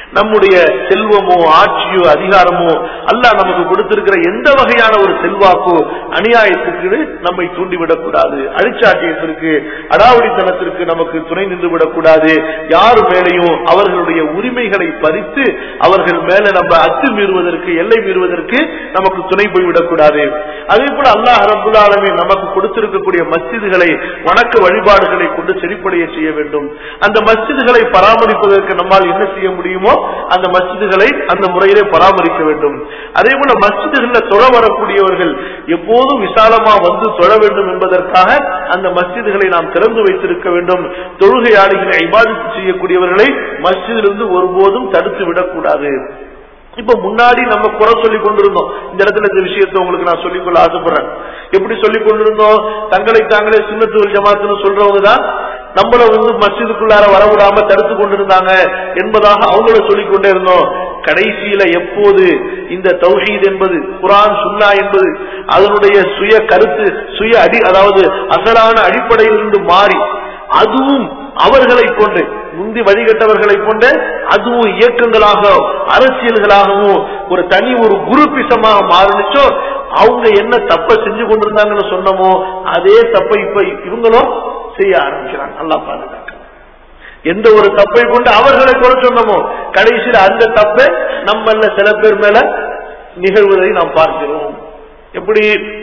நம்முடைய செல்வமோ ஆட்சியோ அதிகாரமோ அல்லாஹ் நமக்கு கொடுத்திருக்கிற எந்த வகையான ஒரு செல்வாக்கோ அநியாயத்துக்கு நம்மை தூண்டிவிடக்கூடாது அழிச்சாட்டியத்திற்கு அடாவடித்தனத்திற்கு நமக்கு துணை நின்று விடக்கூடாது யார் மேலையும் அவர்களுடைய உரிமைகளை பறித்து அவர்கள் மேல நம்ம அத்து மீறுவதற்கு எல்லை மீறுவதற்கு நமக்கு துணை போய்விடக்கூடாது அதே போல அல்லாஹ் ரபுல் ஆலமே நமக்கு கொடுத்திருக்கக்கூடிய மஸ்ஜிதுகளை வணக்க வழிபாடுகளை கொண்டு செழிப்படைய செய்ய வேண்டும் அந்த மஸ்ஜிதுகளை பராமரிப்பதற்கு நம்மால் என்ன செய்ய முடியுமோ அந்த மஸ்ஜிதுகளை அந்த முறையிலே பராமரிக்க வேண்டும் அதே போல மஸ்ஜிதுகள்ல தொழ வரக்கூடியவர்கள் எப்போதும் விசாலமா வந்து தொழ வேண்டும் என்பதற்காக அந்த மஸ்ஜிதுகளை நாம் திறந்து வைத்திருக்க வேண்டும் தொழுகையாளிகளை இபாதித்து செய்யக்கூடியவர்களை மஸ்ஜிதிலிருந்து ஒருபோதும் தடுத்து விடக்கூடாது இப்ப முன்னாடி நம்ம குறை சொல்லி கொண்டிருந்தோம் இந்த இடத்துல இந்த விஷயத்தை உங்களுக்கு நான் சொல்லிக்கொள்ள ஆசைப்படுறேன் எப்படி சொல்லி கொண்டிருந்தோம் தங்களை தாங்களே சுண்ணத்துவல் ஜமாத்துன்னு சொல்றவங்க தான் நம்மள வந்து மஸ்ஜிதுக்குள்ளார வரவிடாம தடுத்து கொண்டிருந்தாங்க என்பதாக அவங்கள சொல்லிக் கொண்டே இருந்தோம் கடைசியில எப்போது இந்த தௌஹீத் என்பது குரான் சுன்னா என்பது அதனுடைய சுய கருத்து சுய அடி அதாவது அசலான அடிப்படையிலிருந்து மாறி அதுவும் அவர்களை போன்று முந்தி வழிகட்டவர்களை போன்ற அதுவும் இயக்கங்களாக அரசியல்களாகவும் ஒரு தனி ஒரு குருப்பிசமாக மாறுனுச்சோ அவங்க என்ன தப்ப செஞ்சு கொண்டிருந்தாங்கன்னு சொன்னமோ அதே தப்பை இப்ப இவங்களும் செய்ய ஆரம்பிக்கிறாங்க நல்லா பாருங்க எந்த ஒரு தப்பை கொண்டு அவர்களை குறை சொன்னமோ கடைசியில் அந்த தப்பை நம்மள சில பேர் மேல நிகழ்வதை நாம் பார்க்கிறோம் எப்படி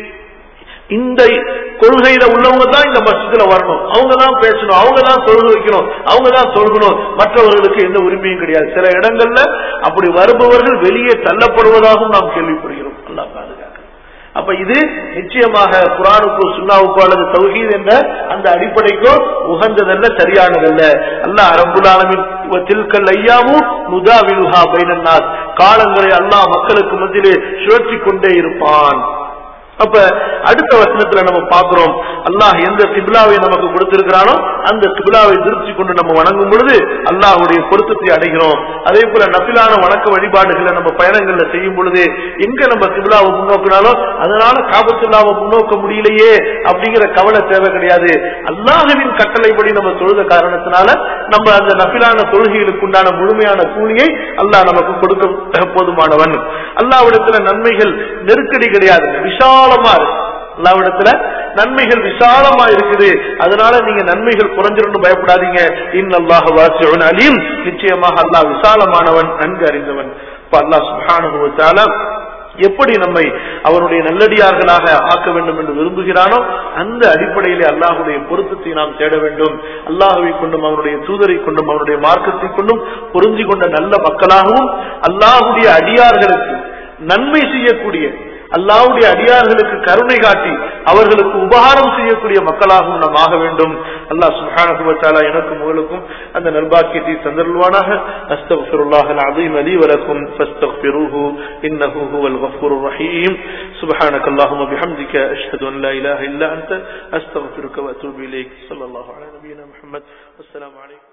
இந்த கொள்கையில உள்ளவங்க தான் இந்த மஸ்ஜிதுல வரணும் அவங்க தான் பேசணும் அவங்க தான் தொழுக வைக்கணும் அவங்க தான் தொழுகணும் மற்றவர்களுக்கு எந்த உரிமையும் கிடையாது சில இடங்கள்ல அப்படி வருபவர்கள் வெளியே தள்ளப்படுவதாகவும் நாம் கேள்விப்படுகிறோம் நல்லா பாதுகாக்க அப்ப இது நிச்சயமாக குரானுக்கோ சுண்ணாவுக்கோ அல்லது தௌஹீத் என்ற அந்த அடிப்படைக்கோ உகந்ததல்ல சரியானதல்ல அல்ல அரபுலாலமின் தில்கல் ஐயாவும் நுதாவிலுஹா பைனன்னாஸ் காலங்களை அல்லாஹ் மக்களுக்கு மத்தியிலே சுழற்றி கொண்டே இருப்பான் அப்ப அடுத்த வசனத்துல நம்ம பாக்குறோம் அல்லாஹ் எந்த கிபிலாவை நமக்கு கொடுத்திருக்கிறானோ அந்த கிபிலாவை திருப்தி கொண்டு நம்ம வணங்கும் பொழுது அல்லாஹுடைய பொருத்தத்தை அடைகிறோம் அதே போல நபிலான வணக்க வழிபாடுகளை நம்ம பயணங்கள்ல செய்யும் பொழுது எங்க நம்ம கிபிலாவை முன்னோக்கினாலும் அதனால காபத்துல்லாவை முன்னோக்க முடியலையே அப்படிங்கிற கவலை தேவை கிடையாது அல்லாஹுவின் கட்டளைப்படி நம்ம தொழுத காரணத்தினால நம்ம அந்த நபிலான தொழுகைகளுக்கு உண்டான முழுமையான கூலியை அல்லாஹ் நமக்கு கொடுக்க போதுமானவன் அல்லாவிடத்துல நன்மைகள் நெருக்கடி கிடையாது விசாலமா இருக்கு அல்லாவிடத்துல நன்மைகள் விசாலமா இருக்குது அதனால நீங்க நன்மைகள் குறைஞ்சிருந்து பயப்படாதீங்க இன்னல்லாஹ் வாசிவன் அலீம் நிச்சயமாக அல்லாஹ் விசாலமானவன் நன்கு அறிந்தவன் இப்ப அல்லாஹ் சுபானுபவத்தால எப்படி நம்மை அவனுடைய நல்லடியார்களாக ஆக்க வேண்டும் என்று விரும்புகிறானோ அந்த அடிப்படையிலே அல்லாஹுடைய பொருத்தத்தை நாம் தேட வேண்டும் அல்லாஹுவை கொண்டும் அவனுடைய தூதரை கொண்டும் அவனுடைய மார்க்கத்தை கொண்டும் பொருந்தி கொண்ட நல்ல மக்களாகவும் அல்லாஹுடைய அடியார்களுக்கு நன்மை செய்யக்கூடிய அல்லாவுடைய அடியார்களுக்கு கருணை காட்டி அவர்களுக்கு உபகாரம் செய்யக்கூடிய மக்களாகவும் நாம் ஆக வேண்டும் அல்லாஹ் சுஹானகுவத்தாலா எனக்கும் உங்களுக்கும் அந்த நல்பாக்கியத்தை தந்தருள்வானாக அஸ்தக்ஃபிருல்லாஹ் العظيم لي ولكم فاستغفروه انه هو الغفور الرحيم سبحانك اللهم وبحمدك اشهد ان لا اله الا انت استغفرك واتوب اليك صلى الله على نبينا محمد والسلام عليكم